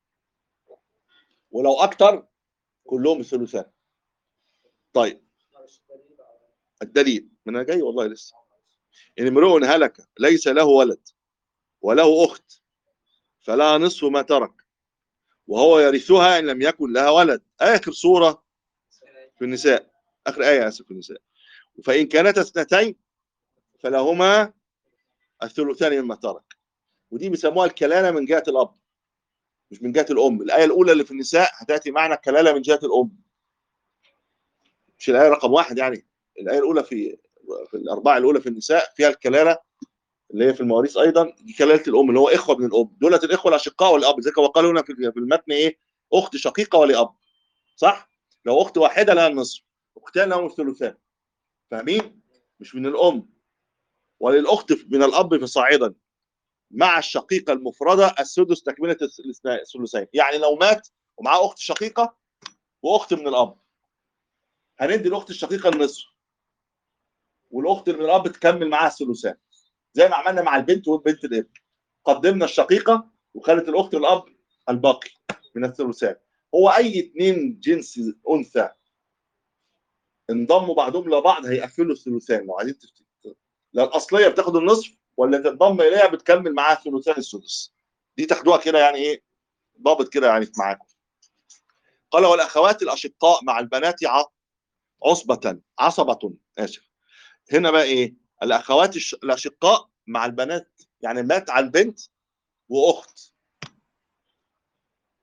ولو اكتر كلهم الثلثان طيب الدليل من انا جاي والله لسه ان امرؤ هلك ليس له ولد وله اخت فلها نصف ما ترك وهو يرثها ان لم يكن لها ولد اخر سوره في النساء اخر ايه اسف في النساء فان كانت اثنتين فلهما الثلثان مما ترك ودي بيسموها الكلاله من جهه الاب مش من جهه الام الايه الاولى اللي في النساء هتاتي معنى الكلاله من جهه الام مش الايه رقم واحد يعني الايه الاولى في في الاربعه الاولى في النساء فيها الكلاله اللي هي في المواريث ايضا دي كلاله الام اللي هو اخوه من الام دولت الاخوه الاشقاء والاب زي ما قالوا هنا في في المتن ايه اخت شقيقه ولاب صح لو اخت واحده لها النصف اختان لهم الثلثان فاهمين مش من الام وللاخت من الاب فصاعدا مع الشقيقه المفرده السدس تكمله الثلث- الثلثين يعني لو مات ومعاه اخت شقيقه واخت من الاب هندي الاخت الشقيقه النصف والاخت اللي من الاب تكمل معاها الثلثان زي ما عملنا مع البنت والبنت الابن قدمنا الشقيقه وخلت الاخت الاب الباقي من الثلثان هو اي اثنين جنس انثى انضموا بعضهم لبعض هيقفلوا الثلثان لو عايزين تفتكروا لا الاصليه بتاخد النصف ولا تنضم اليها بتكمل معاها الثلثان السدس دي تاخدوها كده يعني ايه ضابط كده يعني معاكم قال والاخوات الاشقاء مع البنات ع- عصبة عصبة اسف هنا بقى ايه الاخوات الش- الاشقاء مع البنات يعني مات عن بنت واخت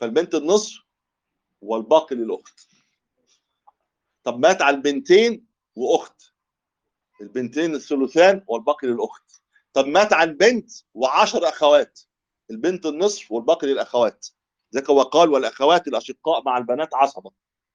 فالبنت النصف والباقي للاخت طب مات على البنتين واخت البنتين الثلثان والباقي للاخت طب مات عن بنت وعشر اخوات البنت النصف والباقي للاخوات ذلك هو قال والاخوات الاشقاء مع البنات عصبه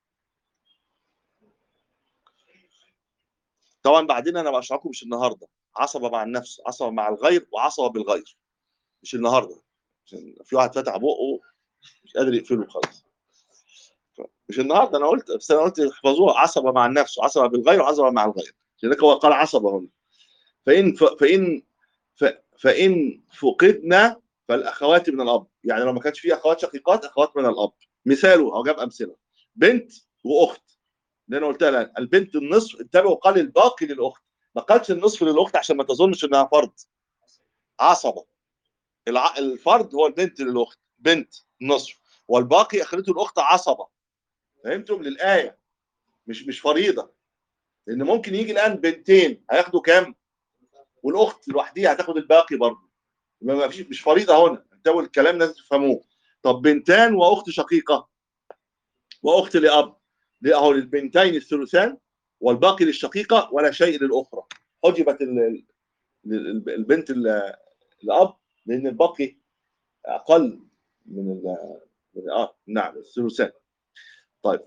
طبعا بعدين انا بشرحكم مش النهارده عصبه مع النفس عصبه مع الغير وعصبه بالغير مش النهارده عشان في واحد فتح بقه مش قادر يقفله خالص مش النهارده انا قلت بس انا قلت احفظوها عصبه مع النفس وعصبه بالغير وعصبه مع الغير لذلك هو قال عصبه هنا فان ف... فان ف... فان فقدنا فالاخوات من الاب يعني لو ما كانش في اخوات شقيقات اخوات من الاب مثاله او جاب امثله بنت واخت اللي انا قلتها لها البنت النصف انتبهوا قال الباقي للاخت ما قالش النصف للاخت عشان ما تظنش انها فرد عصبه الع... الفرد هو البنت للاخت بنت نصف والباقي اخرته الاخت عصبه فهمتم للايه مش مش فريضه لان ممكن يجي الان بنتين هياخدوا كام والاخت لوحديها هتاخد الباقي برضه يبقى ما فيش مش فريضه هنا انتوا الكلام لازم تفهموه طب بنتان واخت شقيقه واخت لاب دي اهو للبنتين الثلثان والباقي للشقيقه ولا شيء للاخرى حجبت ال- ال- ال- البنت ال- الاب لان الباقي اقل من ال من- اه نعم الثلثان طيب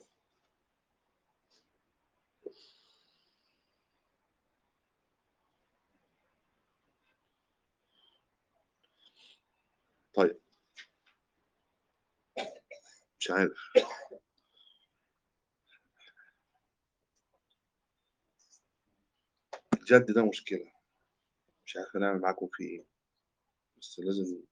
طيب مش عارف الجد ده مشكلة مش عارف نعمل معاكم فيه ايه بس لازم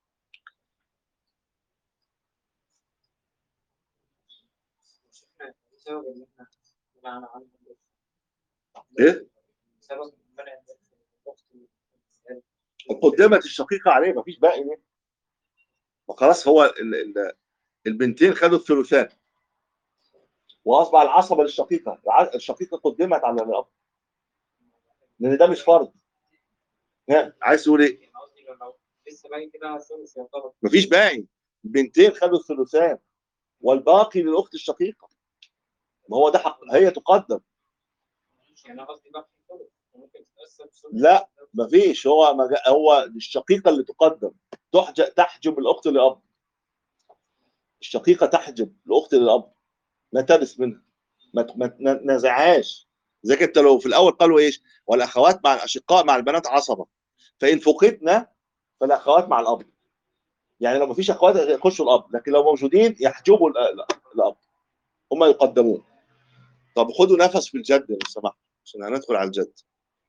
مش احنا بسبب ان احنا منعنا عنهم ايه بسبب منع الوقت قدمت الشقيقة عليه مفيش باقي منه وخلاص هو ال ال البنتين خدوا الثلثان واصبح العصبة للشقيقة الع- الشقيقة قدمت على الاب لان ده مش فرض ها عايز تقول ايه يعني قصدي لو لو لسه باقي كده ثلث يعتبر مفيش باقي البنتين خدوا الثلثان والباقي للاخت الشقيقة ما هو ده حق هي تقدم يعني انا قصدي باقي ثلث ممكن تتقسم ثلث لا مفيش هو ما جا- هو الشقيقة اللي تقدم تحج- تحجب الاخت للاب الشقيقة تحجب الاخت للاب لا ترث منها ما ت- ما تنازعهاش زي انت لو في الاول قالوا ايش والاخوات مع الاشقاء مع البنات عصبه فان فقدنا فالاخوات مع الاب يعني لو ما فيش اخوات يخشوا الاب لكن لو موجودين يحجبوا ال- ال- الاب هم يقدمون طب خدوا نفس في الجد لو سمحت عشان هندخل على الجد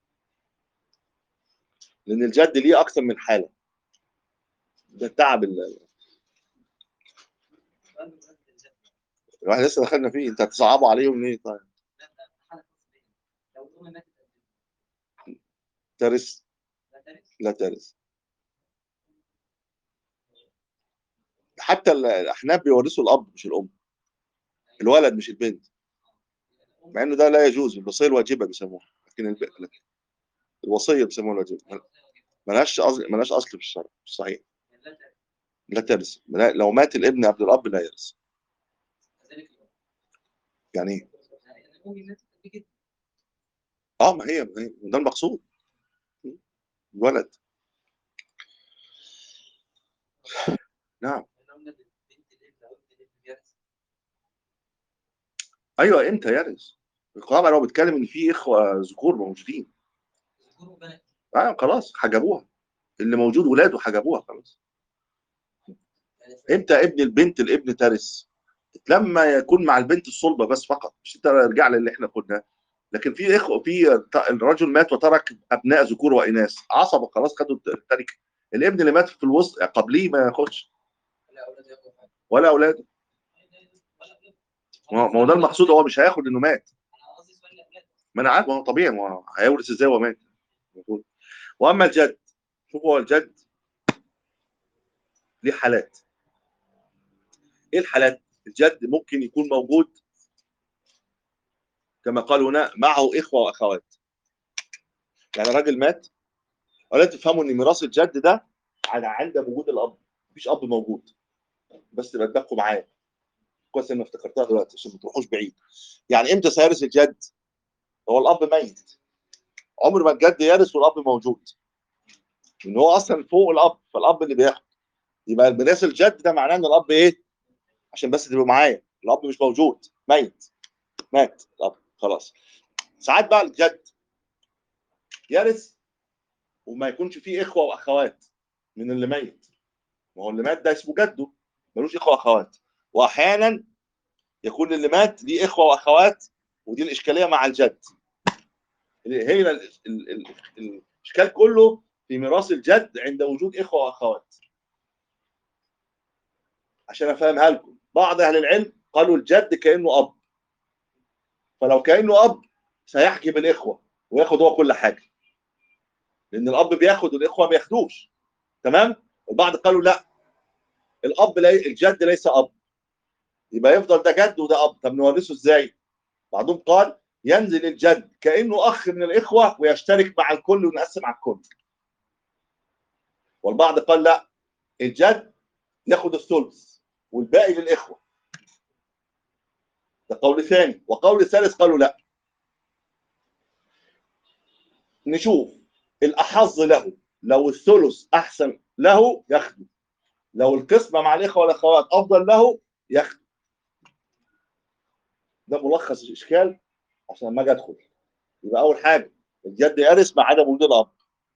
لان الجد ليه اكثر من حاله ده التعب ال- الواحد لسه دخلنا فيه انت هتصعبوا عليهم ليه طيب لو الام ماتت ترث لا ترث لا ترث حتى ال- الاحناف بيورثوا الاب مش الام الولد مش البنت مع انه ده لا يجوز الوصيه الواجبه بيسموها لكن الب... لكن الوصيه بيسموها الواجبه ملهاش أصل ملهاش اصل في الشرع مش صحيح لا ترث لا ترث لا- لو مات الابن قبل الاب لا يرث كذلك الام يعني ايه؟ يعني الام ماتت قبل كده اه ما هي ما هي- ده المقصود الولد نعم احنا قلنا بنت الابن او ابن الابن بيرث ايوه امتى يرث القرآن لو بيتكلم ان في اخوه ذكور موجودين ذكور وبنات اه خلاص حجبوها اللي موجود ولاده حجبوها خلاص يعني امتى ابن البنت الابن ترث لما يكون مع البنت الصلبه بس فقط مش انت رجع للي احنا قلناه لكن في اخوه في ت- الرجل مات وترك ابناء ذكور واناث عصبه خلاص خدوا التركه الابن اللي مات في الوسط قبليه ما ياخدش لا اولاد ياخدوا حاجه ولا اولاده ما هو- ما هو ده المقصود هو مش هياخد انه مات انا قصدي سؤال الاولاد ما انا عارف ما هو طبيعي ما هو هيورث ازاي وهو مات المفروض. واما الجد شوف هو الجد ليه حالات ايه الحالات الجد ممكن يكون موجود كما قال هنا معه اخوه واخوات يعني راجل مات ولا تفهموا ان ميراث الجد ده على عند وجود الاب مفيش اب موجود بس تبقى تبقوا معايا كويس اني افتكرتها دلوقتي عشان ما تروحوش بعيد يعني امتى سيرث الجد هو الاب ميت عمر ما الجد يرث والاب موجود ان هو اصلا فوق الاب فالاب اللي بياخد يبقى ميراث الجد ده معناه ان الاب ايه عشان بس تبقوا معايا الاب مش موجود ميت مات الاب خلاص ساعات بقى الجد يرث وما يكونش فيه اخوه واخوات من اللي ميت ما هو اللي مات ده اسمه جده ملوش اخوه واخوات واحيانا يكون اللي مات ليه اخوه واخوات ودي الاشكاليه مع الجد هي ال- ال- ال- الاشكال كله في ميراث الجد عند وجود اخوه واخوات عشان افهمها لكم بعض اهل العلم قالوا الجد كانه اب فلو كانه اب سيحجب الاخوه وياخد هو كل حاجه لان الاب بياخد والاخوه ما بياخدوش تمام البعض قالوا لا الاب لي... الجد ليس اب يبقى يفضل ده جد وده اب طب نورثه ازاي بعضهم قال ينزل الجد كانه اخ من الاخوه ويشترك مع الكل ونقسم على الكل والبعض قال لا الجد ياخد الثلث والباقي للاخوه ده قول ثاني وقول ثالث قالوا لا نشوف الاحظ له لو الثلث احسن له ياخده لو القسمه مع الاخوه والاخوات افضل له ياخده ده ملخص الاشكال عشان لما اجي ادخل يبقى اول حاجه الجد يرث ما عدا وجود الاب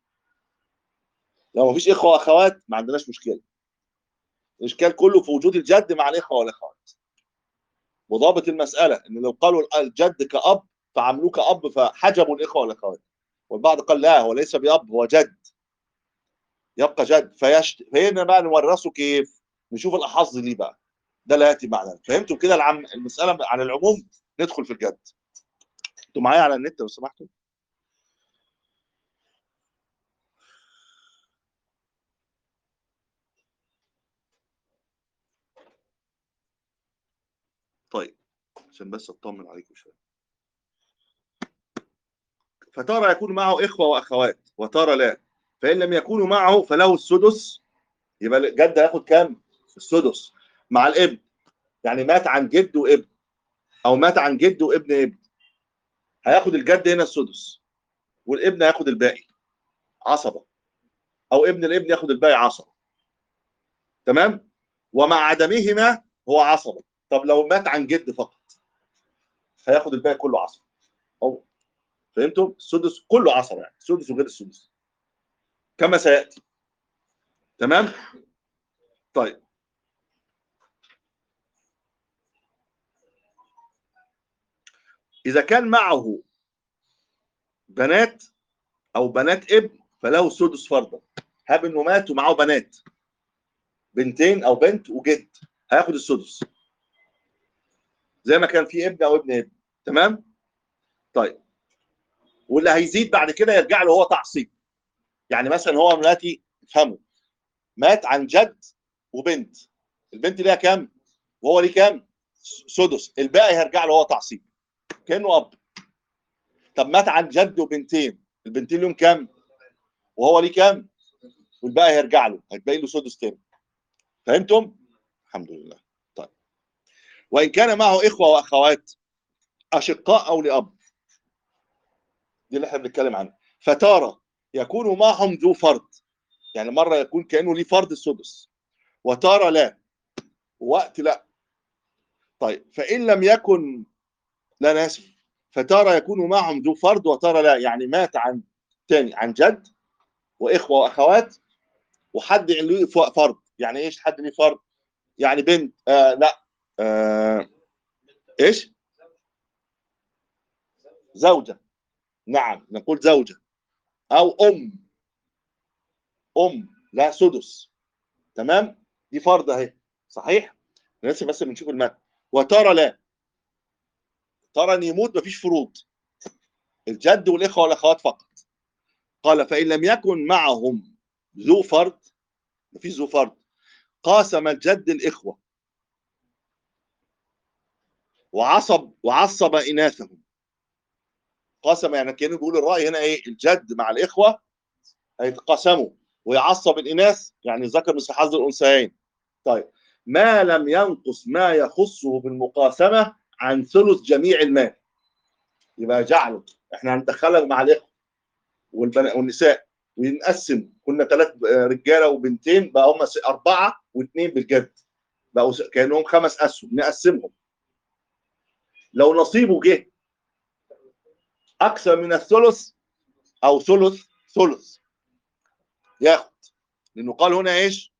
لو مفيش اخوه واخوات ما عندناش مشكله الاشكال كله في وجود الجد مع الاخوه والاخوات وضابط المساله ان لو قالوا الجد كاب فعملوه كاب فحجبوا الاخوه والاخوات والبعض قال لا هو ليس باب هو جد يبقى جد فيشت فهنا بقى نورثه كيف نشوف الاحظ ليه بقى ده لا ياتي معنا فهمتوا كده العم المساله على العموم ندخل في الجد انتوا معايا على النت لو سمحتوا طيب عشان بس اطمن عليكم شويه فترى يكون معه اخوه واخوات وترى لا فان لم يكونوا معه فله السدس يبقى الجد هياخد كام؟ السدس مع الابن يعني مات عن جد وابن او مات عن جد وابن ابن هياخد الجد هنا السدس والابن هياخد الباقي عصبه او ابن الابن ياخد الباقي عصبه تمام ومع عدمهما هو عصبه طب لو مات عن جد فقط هياخد الباقي كله عصبه او فهمتم السدس كله عصبه يعني السدس وغير السدس كما سياتي تمام طيب اذا كان معه بنات او بنات ابن فله سدس فرضا هاب انه مات ومعه بنات بنتين او بنت وجد هياخد السدس زي ما كان في ابن او ابن ابن تمام طيب واللي هيزيد بعد كده يرجع له هو تعصيب يعني مثلا هو دلوقتي افهموا مات عن جد وبنت البنت ليها كام وهو ليه كام سدس الباقي هيرجع له هو تعصيب كانه اب طب مات عن جد وبنتين البنتين لهم كام وهو ليه كام والباقي هيرجع له هيتبقى له سدس تاني فهمتم الحمد لله طيب وان كان معه اخوه واخوات اشقاء او لاب دي اللي احنا بنتكلم عنها فتارة يكون معهم ذو فرد يعني مرة يكون كأنه ليه فرد السدس وتارة لا وقت لا طيب فإن لم يكن لا أنا آسف فتارة يكون معهم ذو فرد وتارة لا يعني مات عن تاني عن جد وإخوة وأخوات وحد له فرد يعني إيش حد ليه فرد يعني بنت آه لا آه إيش زوجة نعم نقول زوجة أو أم أم لا سدس تمام دي فرض أهي صحيح لسه بس بنشوف المتن وترى لا ترى ان يموت مفيش فروض الجد والإخوة والأخوات فقط قال فإن لم يكن معهم ذو فرد مفيش ذو فرد قاسم الجد الإخوة وعصب وعصب إناثهم قسم يعني كانوا بيقول الراي هنا ايه الجد مع الاخوه هيتقاسموا ويعصب الاناث يعني ذكر مثل حظ الانثيين طيب ما لم ينقص ما يخصه بالمقاسمه عن ثلث جميع المال يبقى جعله احنا هندخلها مع الاخوه والبنات والنساء ونقسم كنا ثلاث رجاله وبنتين بقى هم س- اربعه واثنين بالجد بقوا س- كانهم خمس اسهم نقسمهم لو نصيبه جه اكثر من الثلث او ثلث ثلث ياخد لانه قال هنا ايش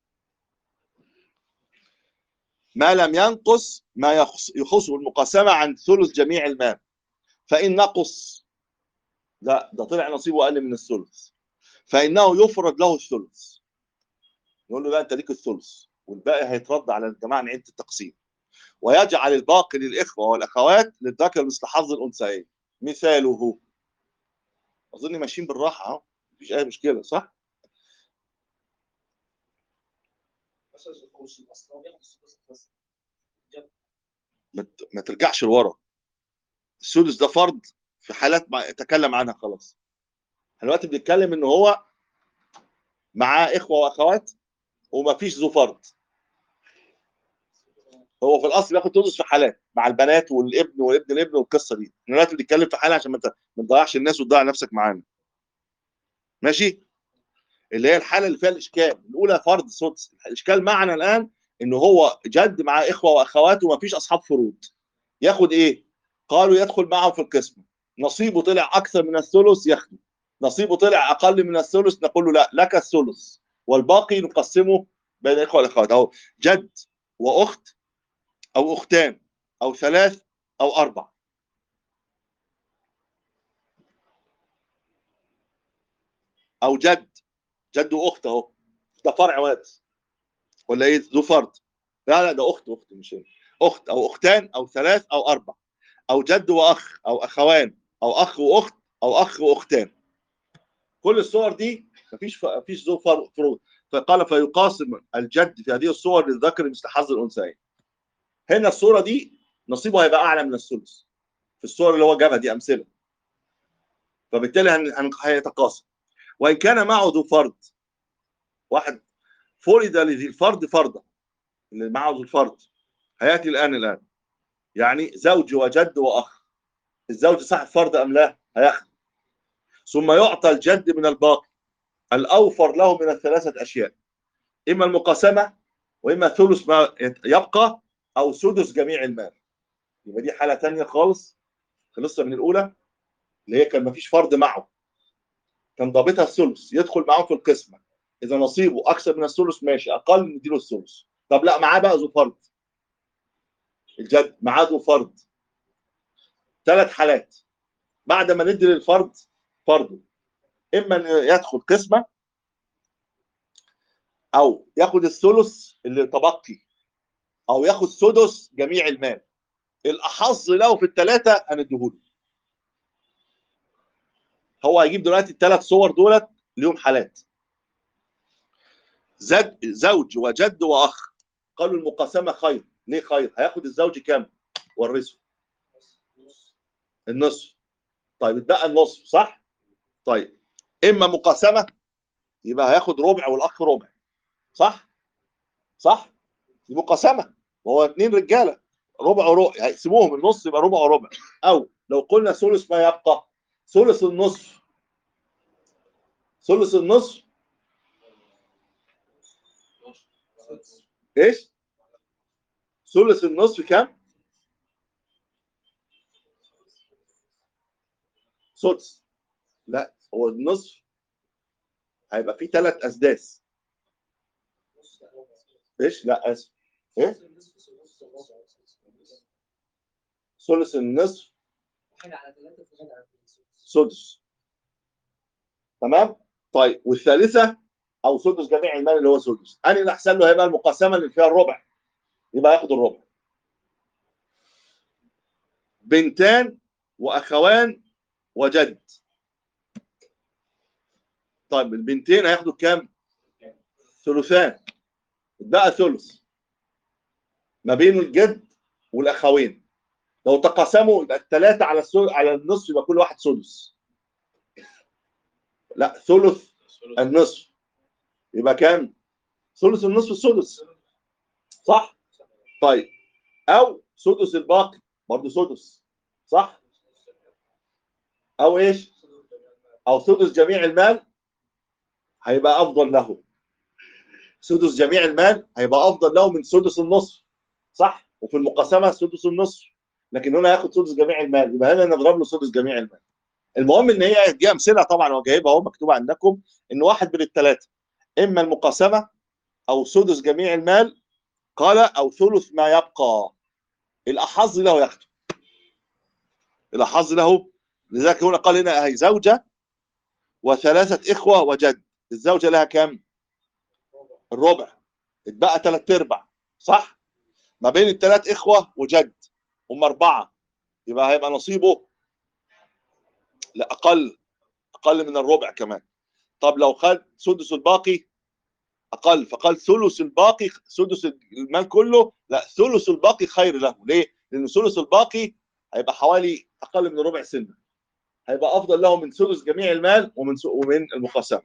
ما لم ينقص ما يخص يخصه المقاسمه عن ثلث جميع المال فان نقص لا ده طلع نصيبه اقل من الثلث فانه يفرض له الثلث يقول له لا انت ليك الثلث والباقي هيترد على الجماعه من عده التقسيم ويجعل الباقي للاخوه والاخوات للذكر مثل حظ الانثيين مثاله اظن ماشيين بالراحه اهو مفيش اي مشكله صح؟ مثلا الخمس الاصل هو بياخد السدس بس ما ت- ما ترجعش لورا السدس ده فرض في حالات ما تكلم عنها خلاص احنا دلوقتي بنتكلم ان هو معاه اخوه واخوات ومفيش ذو فرض هو في الاصل بياخد سدس في حالات مع البنات والابن وابن الابن والقصه دي احنا دلوقتي بنتكلم في حاله عشان ما ت- ما تضيعش الناس وتضيع نفسك معانا ماشي اللي هي الحاله اللي فيها الاشكال الاولى فرض سدس الاشكال معنا الان ان هو جد مع اخوه واخوات ومفيش اصحاب فروض ياخد ايه قالوا يدخل معهم في القسمه نصيبه طلع اكثر من الثلث ياخده نصيبه طلع اقل من الثلث نقول له لا لك الثلث والباقي نقسمه بين الاخوه والاخوات اهو جد واخت او اختان او ثلاث او اربع او جد جد واخت اهو ده فرع وارث ولا ايه ذو فرد لا لا ده اخت اخت مش هنا. اخت او اختان او ثلاث او اربع او جد واخ او اخوان او اخ واخت او اخ واختان كل الصور دي مفيش ف... مفيش ذو فر- فروض فقال فيقاسم الجد في هذه الصور للذكر مثل حظ الانثيين هنا الصوره دي نصيبه هيبقى اعلى من الثلث في الصور اللي هو جابها دي امثله فبالتالي هن... هن... هيتقاسم وان كان معه ذو فرد واحد فرض لذي الفرد فرضا اللي معه ذو الفرد هياتي الان الان يعني زوج وجد واخ الزوج صاحب فرض ام لا هياخد ثم يعطى الجد من الباقي الاوفر له من الثلاثه اشياء اما المقاسمه واما ثلث ما يبقى او سدس جميع المال يبقى دي حاله ثانيه خالص خلصنا من الاولى اللي هي كان ما فيش فرض معه كان ضابطها الثلث يدخل معاهم في القسمه اذا نصيبه اكثر من الثلث ماشي اقل نديله الثلث طب لا معاه بقى ذو فرض الجد معاه ذو فرض ثلاث حالات بعد ما ندي للفرد فرضه اما ان يدخل قسمه او ياخد الثلث اللي تبقي او ياخد سدس جميع المال الاحظ له في الثلاثه هنديهوله هو هيجيب دلوقتي الثلاث صور دولت ليهم حالات زد زوج وجد واخ قالوا المقاسمه خير ليه خير هياخد الزوج كام ورثه النصف طيب اتبقى النصف صح طيب اما مقاسمه يبقى هياخد ربع والاخ ربع صح صح دي مقاسمه وهو اتنين رجاله ربع وربع هيقسموهم النص يبقى ربع وربع او لو قلنا ثلث ما يبقى ثلث النصف ثلث النصف ايش ثلث النصف كام سدس لا هو النصف هيبقى فيه ثلاث اسداس ايش لا اسف ايه ثلث النصف حاجه على ثلاثه في حاجه على ثلاثه سدس تمام طيب والثالثه او سدس جميع المال اللي هو سدس انهي اللي احسن له هيبقى المقاسمه اللي فيها الربع يبقى ياخد الربع بنتان واخوان وجد طيب البنتين هياخدوا كام ثلثان بقى ثلث ما بين الجد والاخوين لو تقاسموا يبقى الثلاثه على السل... على النصف يبقى كل واحد سدس لا ثلث النصف يبقى كام ثلث النصف السدس صح طيب او سدس الباقي برضه سدس صح او ايش او سدس جميع المال هيبقى افضل له سدس جميع المال هيبقى افضل له من سدس النصف صح وفي المقاسمه سدس النصف لكن هنا هياخد سدس جميع المال يبقى هنا نضرب له سدس جميع المال المهم ان هي دي امثله طبعا وجايبها اهو مكتوبه عندكم ان واحد من الثلاثه اما المقاسمه او سدس جميع المال قال او ثلث ما يبقى الاحظ له ياخده الاحظ له لذلك هنا قال هنا هي زوجه وثلاثه اخوه وجد الزوجه لها كام؟ الربع اتبقى ثلاث ارباع صح؟ ما بين الثلاث اخوه وجد هم اربعه يبقى هيبقى نصيبه لا اقل اقل من الربع كمان طب لو خد سدس الباقي اقل فقال ثلث الباقي سدس المال كله لا ثلث الباقي خير له ليه؟ لان ثلث الباقي هيبقى حوالي اقل من ربع سنه هيبقى افضل له من ثلث جميع المال ومن س- ومن المقاسمه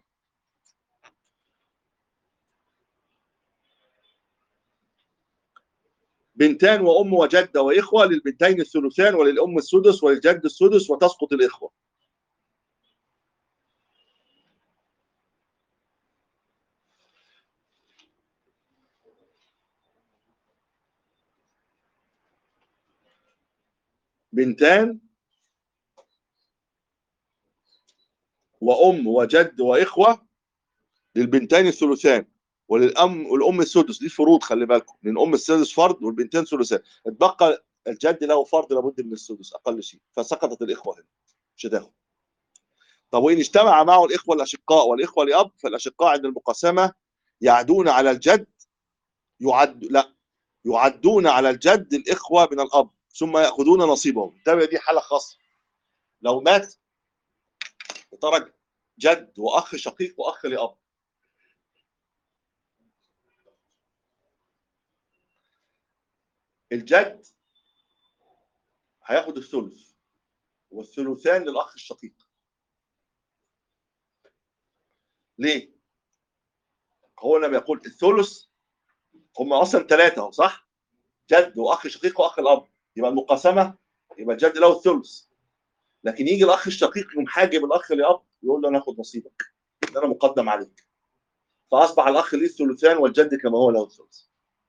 بنتان وام وجده واخوه للبنتين الثلثان وللام السدس وللجد السدس وتسقط الاخوه بنتان وام وجد واخوه للبنتين الثلثان وللام والام السدس دي فروض خلي بالكم لان ام السدس فرض والبنتين ثلثان اتبقى الجد له فرض لابد من السدس اقل شيء فسقطت الاخوه هنا مش هتاخد طب وان اجتمع معه الاخوه الاشقاء والاخوه لاب فالاشقاء عند المقاسمه يعدون على الجد يعد لا يعدون على الجد الاخوه من الاب ثم ياخذون نصيبهم ده دي حاله خاصه لو مات ترك جد واخ شقيق واخ لاب الجد هياخد الثلث والثلثان للاخ الشقيق ليه؟ هو لما يقول الثلث هم اصلا ثلاثه اهو صح؟ جد واخ شقيق واخ الاب يبقى المقاسمه يبقى الجد له الثلث لكن يجي الاخ الشقيق يقوم حاجب الاخ لاب يقول له انا اخد نصيبك ده انا مقدم عليك فاصبح الاخ ليه الثلثان والجد كما هو له الثلث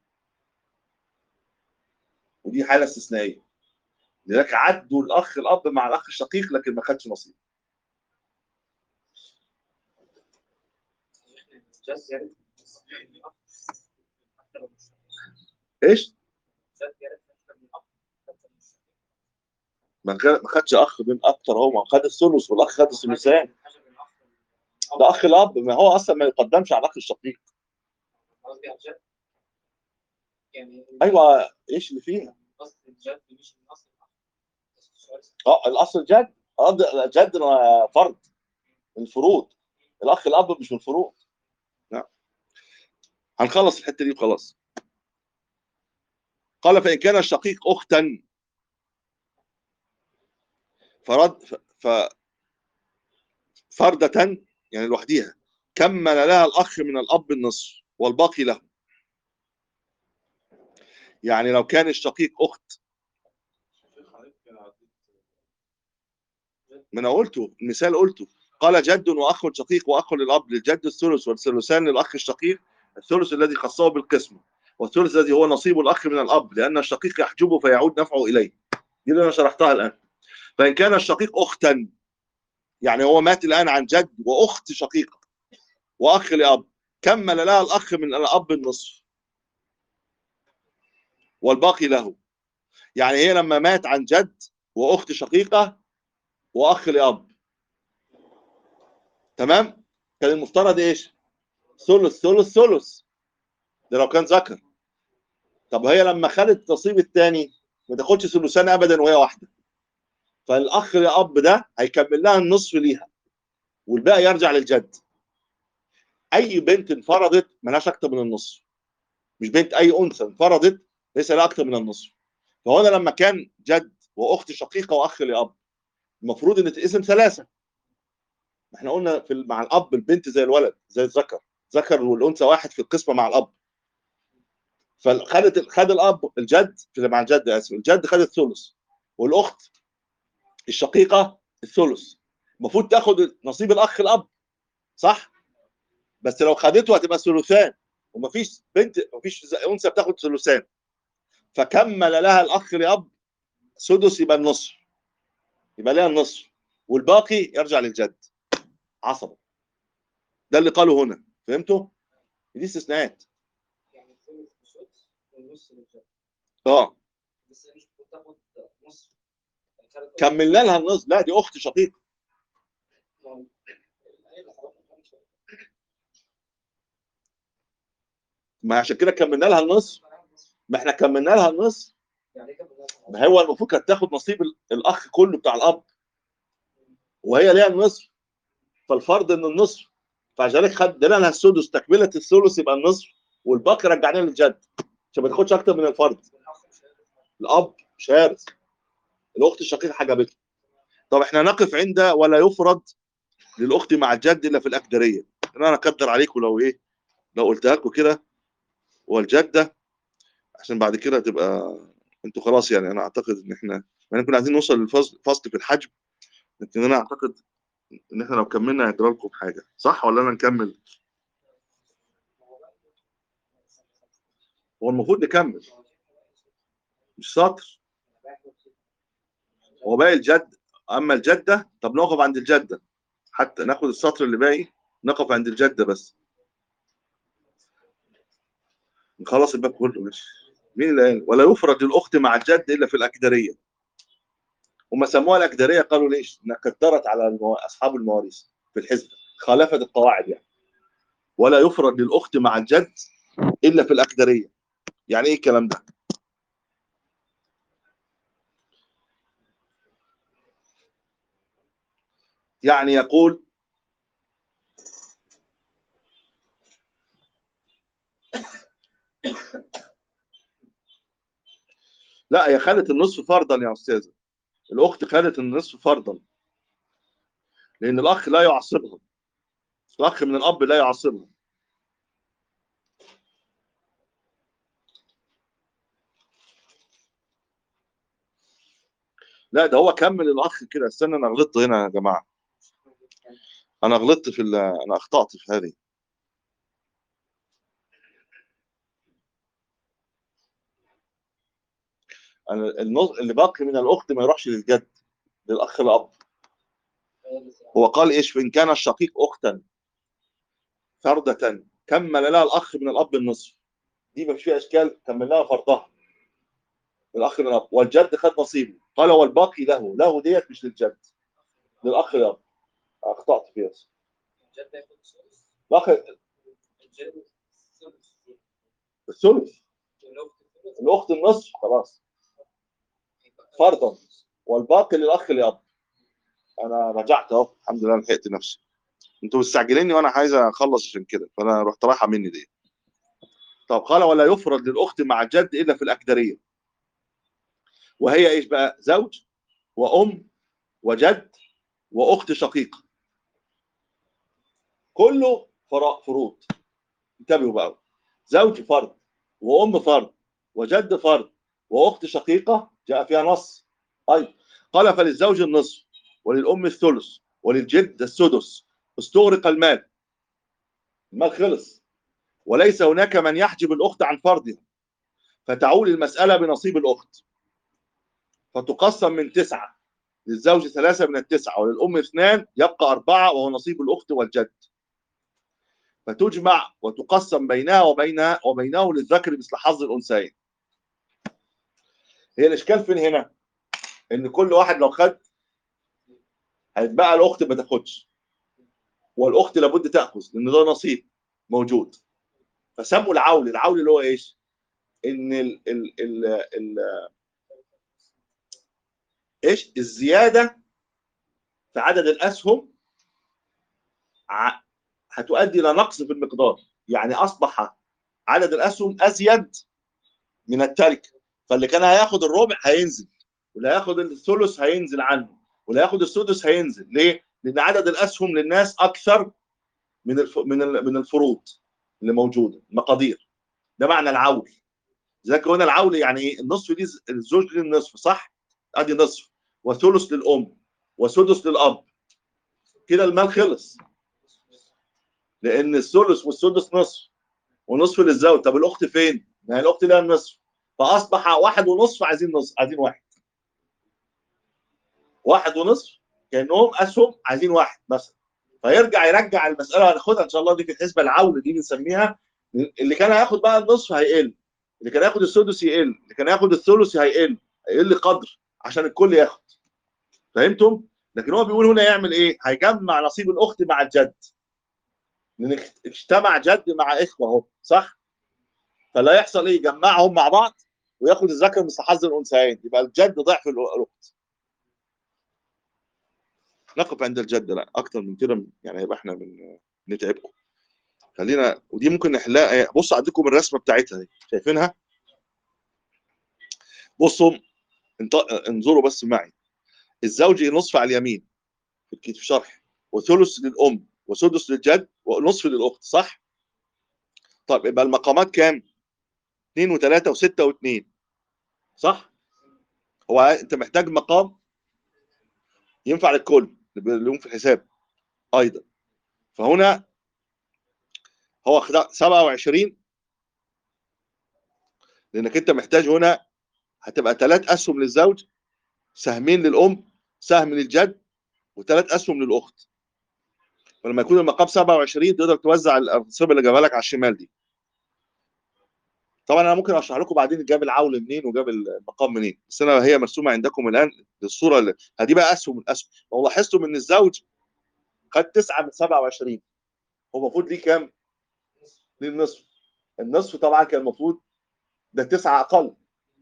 ودي حاله استثنائيه لذلك عدوا الاخ الاب مع الاخ الشقيق لكن ما خدش نصيب جاز يرث حتى لو مش ايش؟ جاز يرث اكثر من اب حتى لو مش ما خ- ما خدش اخ من اكتر هو ما خد الثلث والاخ خد الثلثان حاجه من الاخ ده اخ الاب ما هو اصلا ما يقدمش على الاخ الشقيق قصدي على الجد يعني ايوه ايش اللي فيها؟ قصد الجد مش من اصل الاخ بس السؤال اه الاصل جد اه ده- جد فرض من الفروض الاخ الاب مش من الفروض لا هنخلص الحته دي وخلاص قال فان كان الشقيق اختا فرد ف, ف فردة يعني لوحديها كمل لها الاخ من الاب النصف والباقي له يعني لو كان الشقيق اخت ما انا قلته المثال قلته قال جد واخ شقيق واخ للاب للجد الثلث والثلثان للاخ الشقيق الثلث الذي خصه بالقسمه والثلث الذي هو نصيب الاخ من الاب لان الشقيق يحجبه فيعود نفعه اليه دي اللي انا شرحتها الان فان كان الشقيق اختا يعني هو مات الان عن جد واخت شقيقه واخ لاب كمل لها الاخ من الاب النصف والباقي له يعني هي لما مات عن جد واخت شقيقه واخ لاب تمام كان المفترض ايش ثلث ثلث ثلث ده لو كان ذكر طب هي لما خدت النصيب الثاني ما تاخدش ثلثان ابدا وهي واحده فالاخ لاب ده هيكمل لها النصف ليها والباقي يرجع للجد اي بنت انفرضت ملهاش اكتر من النصف مش بنت اي انثى انفرضت ليس لها اكتر من النصف فهنا لما كان جد واخت شقيقه واخ لاب المفروض ان تتقسم ثلاثه احنا قلنا في ال- مع الاب البنت زي الولد زي الذكر ذكر والانثى واحد في القسمه مع الاب فخدت خد الاب الجد في مع الجد اسف الجد خد الثلث والاخت الشقيقه الثلث المفروض تاخد نصيب الاخ الاب صح بس لو خدته هتبقى ثلثان ومفيش بنت مفيش ز- انثى بتاخد ثلثان فكمل لها الاخ لاب سدس يبقى النصف يبقى لها النصف والباقي يرجع للجد عصبه ده اللي قاله هنا فهمتوا؟ دي استثناءات يعني الثلث بالسدس والنص للجد اه بس هي مش بتاخد نص خدت- كملنا لها النصف لا دي اخت شقيقه الآية اللي حضرتك قلتها. ما عشان كده كملنا لها النصف ما احنا كملنا لها النصف يعني إيه كان بالله؟ ما هو المفروض كانت تاخد نصيب ال- الاخ كله بتاع الاب وهي ليها النصف فالفرض ان النصف فعشان كده خدنا لها السدس تكمله الثلث يبقى النصف والباقي رجعناه للجد عشان ما تاخدش اكتر من الفرض والأخ مش هيرث. الاب مش هيرث الاخت الشقيقه حجبته طب احنا نقف عند ولا يفرض للاخت مع الجد الا في الاكدريه انا اقدر عليكم لو ايه لو قلتها لكم كده والجده عشان بعد كده تبقى انتوا خلاص يعني انا اعتقد ان احنا يعني كنا عايزين نوصل للفصل فصل في الحجم لكن انا اعتقد ان احنا لو كملنا هيجرى لكم حاجه صح ولا انا نكمل هو المفروض نكمل مش سطر هو باقي الجد اما الجده طب نقف عند الجده حتى ناخد السطر اللي باقي نقف عند الجده بس نخلص الباب كله ماشي مين اللي قال ولا يفرض للاخت مع الجد الا في الاكدريه هم سموها الاكدريه قالوا ليش؟ انها كدرت على المو... اصحاب المواريث في الحزب خالفت القواعد يعني ولا يفرض للاخت مع الجد الا في الاكدريه يعني ايه الكلام ده؟ يعني يقول لا هي خدت النصف فرضا يا استاذه الاخت خدت النصف فرضا لان الاخ لا يعصبها الاخ من الاب لا يعصبها لا ده هو كمل الاخ كده استنى انا غلطت هنا يا جماعه انا غلطت في ال- انا اخطات في هذه انا النص اللي باقي من الاخت ما يروحش للجد للاخ الاب هو قال ايش فان كان الشقيق اختا فردة كمل لها الاخ من الاب النصف دي ما فيش فيها اشكال كمل لها فرضها للاخ من الاب والجد خد نصيبه قال والباقي له له ديت مش للجد للاخ الاب اخطات فيها الجد ياخد الثلث الاخ الجد الثلث الثلث والأخت الثلث الاخت النصف خلاص فرضا والباقي للاخ الاب انا رجعت اهو الحمد لله لحقت نفسي انتوا مستعجليني وانا عايز اخلص عشان كده فانا رحت رايحه مني دي طب قال ولا يفرض للاخت مع الجد الا في الاكدريه وهي ايش بقى زوج وام وجد واخت شقيقه كله فرا- فروض انتبهوا بقى زوج فرض وام فرض وجد فرض واخت شقيقه جاء فيها نص ايضا قال فللزوج النصف وللام الثلث وللجد السدس استغرق المال المال خلص وليس هناك من يحجب الاخت عن فرضها فتعول المساله بنصيب الاخت فتقسم من تسعه للزوج ثلاثه من التسعه وللام اثنان يبقى اربعه وهو نصيب الاخت والجد فتجمع وتقسم بينها وبينها وبينه للذكر مثل حظ الانثيين هي الاشكال فين هنا ان كل واحد لو خد هيتبقى الاخت ما تاخدش والاخت لابد تاخذ لان ده نصيب موجود فسموا العول العول اللي هو ايش ان ال ال ال ال ايش الزياده في عدد الاسهم ع- هتؤدي الى نقص في المقدار يعني اصبح عدد الاسهم ازيد من التركه فاللي كان هياخد الربع هينزل واللي هياخد الثلث هينزل عنه واللي هياخد السدس هينزل ليه؟ لان عدد الاسهم للناس اكثر من الف... من ال- من الفروض اللي موجوده المقادير ده معنى العول لذلك هنا العول يعني ايه النصف دي ز- الزوج ليه النصف صح ادي نصف وثلث للام وسدس للاب كده المال خلص لان الثلث والسدس نصف ونصف للزوج طب الاخت فين؟ ما هي الاخت لها النصف فاصبح واحد ونصف عايزين نصف عايزين واحد واحد ونصف كانهم اسهم عايزين واحد مثلا فيرجع يرجع المساله هناخدها ان شاء الله دي في الحسبه العول دي بنسميها اللي كان هياخد بقى النصف هيقل اللي كان هياخد السدس يقل اللي كان هياخد الثلث هيقل هيقل قدر عشان الكل ياخد فهمتم؟ لكن هو بيقول هنا يعمل ايه؟ هيجمع نصيب الاخت مع الجد لان اجتمع جد مع اخوه اهو صح؟ فلا يحصل ايه؟ يجمعهم مع بعض وياخد الذكر مثل حظ الانثيين يبقى الجد ضعف الاخت نقف عند الجد لا اكتر من كده يعني هيبقى احنا من نتعبكم خلينا ودي ممكن نحلها بصوا عندكم الرسمه بتاعتها دي شايفينها بصوا انط- انظروا بس معي الزوج نصف على اليمين في الكتف شرح وثلث للام وسدس للجد ونصف للاخت صح؟ طيب يبقى المقامات كام؟ 2 و3 و6 و2 صح؟ هو انت محتاج مقام ينفع للكل اللي هم في الحساب ايضا فهنا هو خد- 27 لانك انت محتاج هنا هتبقى ثلاث اسهم للزوج سهمين للام سهم للجد وثلاث اسهم للاخت ولما يكون المقام 27 تقدر توزع الانصبه اللي جابها لك على الشمال دي طبعا انا ممكن اشرح لكم بعدين جاب العول منين وجاب المقام منين بس انا هي مرسومه عندكم الان الصوره اللي هدي بقى اسهم الاسهم لو لاحظتم ان الزوج خد 9 من 27 هو المفروض ليه كام؟ ليه النصف النصف طبعا كان المفروض ده تسعة اقل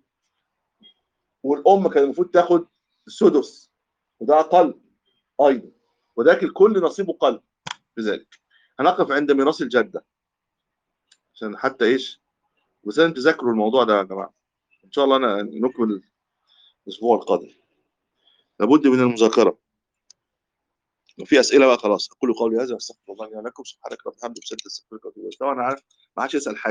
والام كان المفروض تاخد السدس وده اقل ايضا وذاك الكل نصيبه قل بذلك هنقف عند ميراث الجده عشان حتى ايش بس لازم تذاكروا الموضوع ده يا جماعه ان شاء الله انا نكمل الاسبوع القادم لابد من المذاكره لو في اسئله بقى خلاص اقول قولي هذا واستغفر الله لي ولكم سبحانك رب الحمد لله استغفرك واتوب اليك طبعا انا عارف ما حدش يسال حاجه